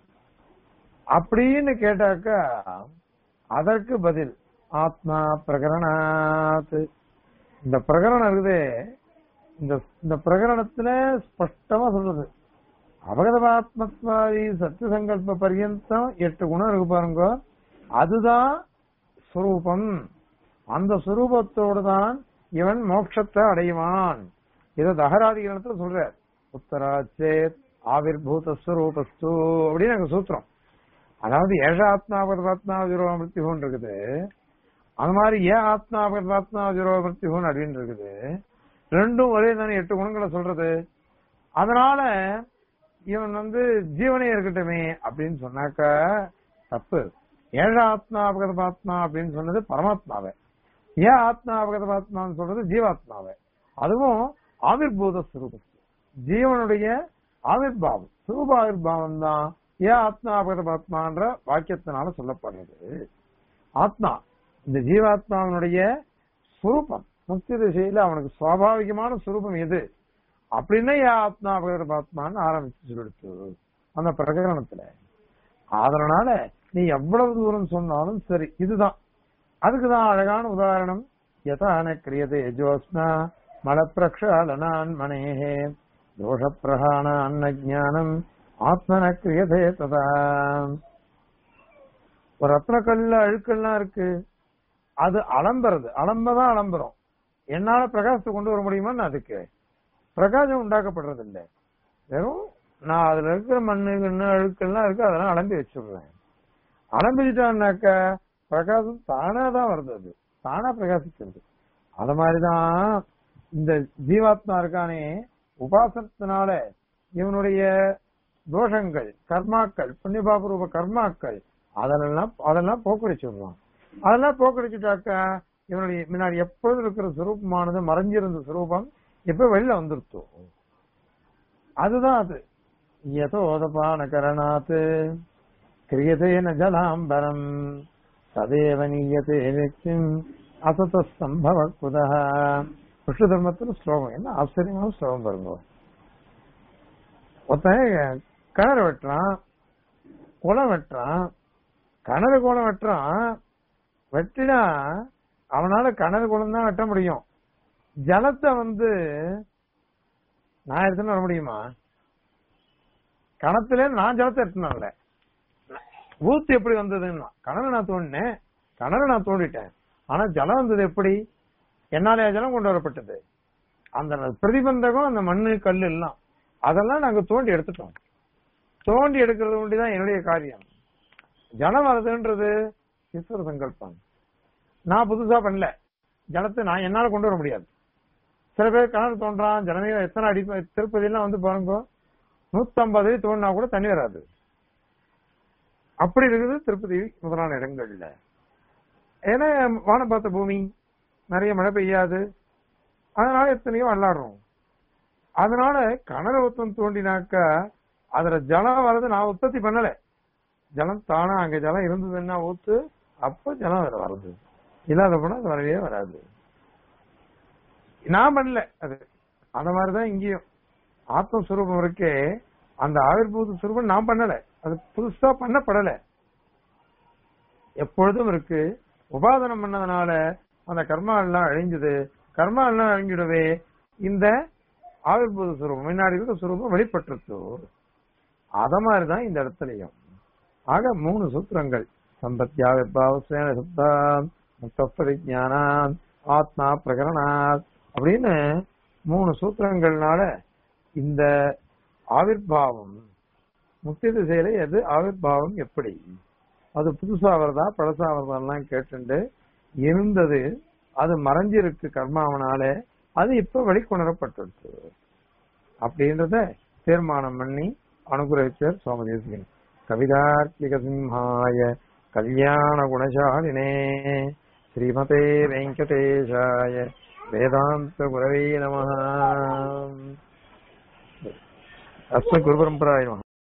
[SPEAKER 1] அப்படின்னு கேட்டாக்கா அதற்கு பதில் ஆத்மா பிரகரணாத் இந்த பிரகரணம் இருக்குதே இந்த இந்த பிரகரணத்துல ஸ்பஷ்டமா சொல்றது அபகதமாத்மத்வாதி சத்திய சங்கல்ப பர்யந்தம் எட்டு குணம் இருக்கு பாருங்க அதுதான் சுரூபம் அந்த சுரூபத்தோடு தான் இவன் மோட்சத்தை அடைவான் இதை தகராதிகரணத்துல சொல்ற உத்தராச்சேத் ஆவிர்பூத ஸ்வரூபஸ்து அப்படின்னு எனக்கு சூத்திரம் அதாவது ஏஷ ஆத்மா பரதாத்மா ஜீரோ மிருத்யுன்னு இருக்குது அந்த மாதிரி ஏன் ஆத்மா பரதாத்மா ஜீரோ மிருத்யுன்னு அப்படின்னு இருக்குது ரெண்டும் ஒரே தானே எட்டு குணங்களை சொல்றது அதனால இவன் வந்து ஜீவனே இருக்கட்டுமே அப்படின்னு சொன்னாக்க தப்பு ஏழ ஆத்மா அபகதபாத்மா அப்படின்னு சொன்னது பரமாத்மாவை ஏன் ஆத்மா அபகதபாத்மான்னு சொல்றது ஜீவாத்மாவை அதுவும் ஆவிர்பூத சுரூபம் ஜீவனுடைய ஆவிர்பாவம் சுரூப ஆவிர்பாவம் தான் ஏன் ஆத்மா அபகதபாத்மான்ற வாக்கியத்தினால சொல்லப்படுறது ஆத்மா இந்த ஜீவாத்மாவினுடைய சுரூபம் முக்தி திசையில அவனுக்கு சுவாபாவிகமான சுரூபம் எது அப்படின்னா ஏன் ஆத்மா அபகதபாத்மான்னு ஆரம்பிச்சு சொல்லிடுச்சு அந்த பிரகரணத்துல அதனால நீ எவ்வளவு தூரம் சொன்னாலும் சரி இதுதான் அதுக்குதான் அழகான உதாரணம் யதான கிரியதே ஜோஸ்னா மலப்பிரக்ஷாலனான் மனேஹே தோஷ பிரகாண அன்னஜானம் ஆத்மன கிரியதே ததா ஒரு ரத்னக்கல்ல அழுக்கெல்லாம் இருக்கு அது அலம்புறது அலம்பதான் அலம்புறோம் என்னால பிரகாசத்தை கொண்டு வர முடியுமான்னு அதுக்கு பிரகாசம் உண்டாக்கப்படுறது இல்ல வெறும் நான் அதுல இருக்கிற மண்ணு கிண்ணு அழுக்கெல்லாம் இருக்கு அதெல்லாம் அலம்பி வச்சுடுறேன் அலம்பிச்சிட்டான்னாக்க பிரகாசம் தானா தான் வருது அது தானா பிரகாசிக்கிறது அத மாதிரிதான் இந்த ஜீவாத்மா இருக்கானே உபாசனத்தினால இவனுடைய தோஷங்கள் கர்மாக்கள் புண்ணியபாப ரூப கர்மாக்கள் அதெல்லாம் அதெல்லாம் போக்கடிச்சு விடுவான் அதெல்லாம் போக்கடிச்சுட்டாக்கா இவனுடைய முன்னாடி எப்பொழுது இருக்கிற சுரூபமானது மறைஞ்சிருந்த சுரூபம் எப்ப வெளில வந்துருத்தோ அதுதான் அது யதோதபான கரணாத் கிரியதேன ஜலாம்பரம் சதேவ நீயத்தே நித்தியம் அசத சம்பவ குதா விஷ்ணு தர்மத்துல ஸ்லோகம் என்ன ஆச்சரியமான ஸ்லோகம் பாருங்க ஒருத்தன் கிணறு வெட்டுறான் குளம் வெட்டுறான் கிணறு குளம் வெட்டுறான் வெட்டினா அவனால கிணறு குளம் தான் வெட்ட முடியும் ஜலத்தை வந்து நான் எடுத்துன்னு வர முடியுமா கணத்துல நான் ஜலத்தை எடுத்துனால ஊத்து எப்படி வந்ததுன்னா கிணறு நான் தோண்டினேன் கிணறு நான் தோண்டிட்டேன் ஆனா ஜலம் வந்தது எப்படி என்னாலே ஜலம் கொண்டு வரப்பட்டது அந்த பிரதிபந்தகம் அந்த மண்ணு கல் எல்லாம் அதெல்லாம் நாங்க தோண்டி எடுத்துட்டோம் தோண்டி எடுக்கிறது ஒண்டிதான் என்னுடைய காரியம் ஜலம் வருதுன்றது ஈஸ்வர சங்கல்பம் நான் புதுசா பண்ணல ஜலத்தை நான் என்னால கொண்டு வர முடியாது சில பேர் கிணறு தோன்றான் ஜனமே எத்தனை அடி திருப்பதியெல்லாம் வந்து பாருங்க நூத்தம்பது தோண்டினா கூட தண்ணி வராது அப்படி இருக்குது திருப்பதி முதலான இடங்கள்ல ஏன்னா வானம் பார்த்த பூமி நிறைய மழை பெய்யாது அதனால எத்தனையோ விளாடுறோம் அதனால கிணறு ஒத்தம் தோண்டினாக்கா அதுல ஜலம் வர்றது நான் உற்பத்தி பண்ணல ஜலம் தானா அங்க ஜலம் இருந்ததுன்னா ஊத்து அப்ப ஜலம் அதுல வருது இல்லாத போனா அது வரவே வராது நான் பண்ணல அது அந்த மாதிரிதான் இங்கேயும் ஆத்மஸ்வரூபம் இருக்கே அந்த ஆவிர்பூத சுரூபம் நான் பண்ணல அது புதுசா பண்ணப்படல எப்பொழுதும் இருக்கு உபாதனம் பண்ணதுனால அந்த கர்மா எல்லாம் அழிஞ்சது கர்மா எல்லாம் அழிஞ்சிடவே இந்த ஆவிர்பூத சுரூபம் முன்னாடி இருக்க சுரூபம் வெளிப்பட்டுருச்சு அத மாதிரிதான் இந்த இடத்துலயும் ஆக மூணு சூத்திரங்கள் சம்பத்தியா விபாவசேன சுப்தாம் முக்தப்பரிஜானாம் ஆத்மா பிரகரணாத் அப்படின்னு மூணு சூத்திரங்கள்னால இந்த ஆவிர்பாவம் முக்தி திசையில எது ஆவிர்பாவம் எப்படி அது புதுசா வருதா பழசா வருதான்லாம் கேட்டுண்டு இருந்தது அது மறைஞ்சிருக்கு கர்மாவனால அது இப்ப வெளிக்கொணரப்பட்டுருச்சு அப்படின்றத தீர்மானம் பண்ணி அனுகிரகிச்சார் சுவாமி தேசிகன் கவிதார்த்திக சிம்ஹாய கல்யாண குணசாலினே ஸ்ரீமதே வெங்கடேஷாய வேதாந்த குரவே நம அஸ்மத் குரு பரம்பராய நமः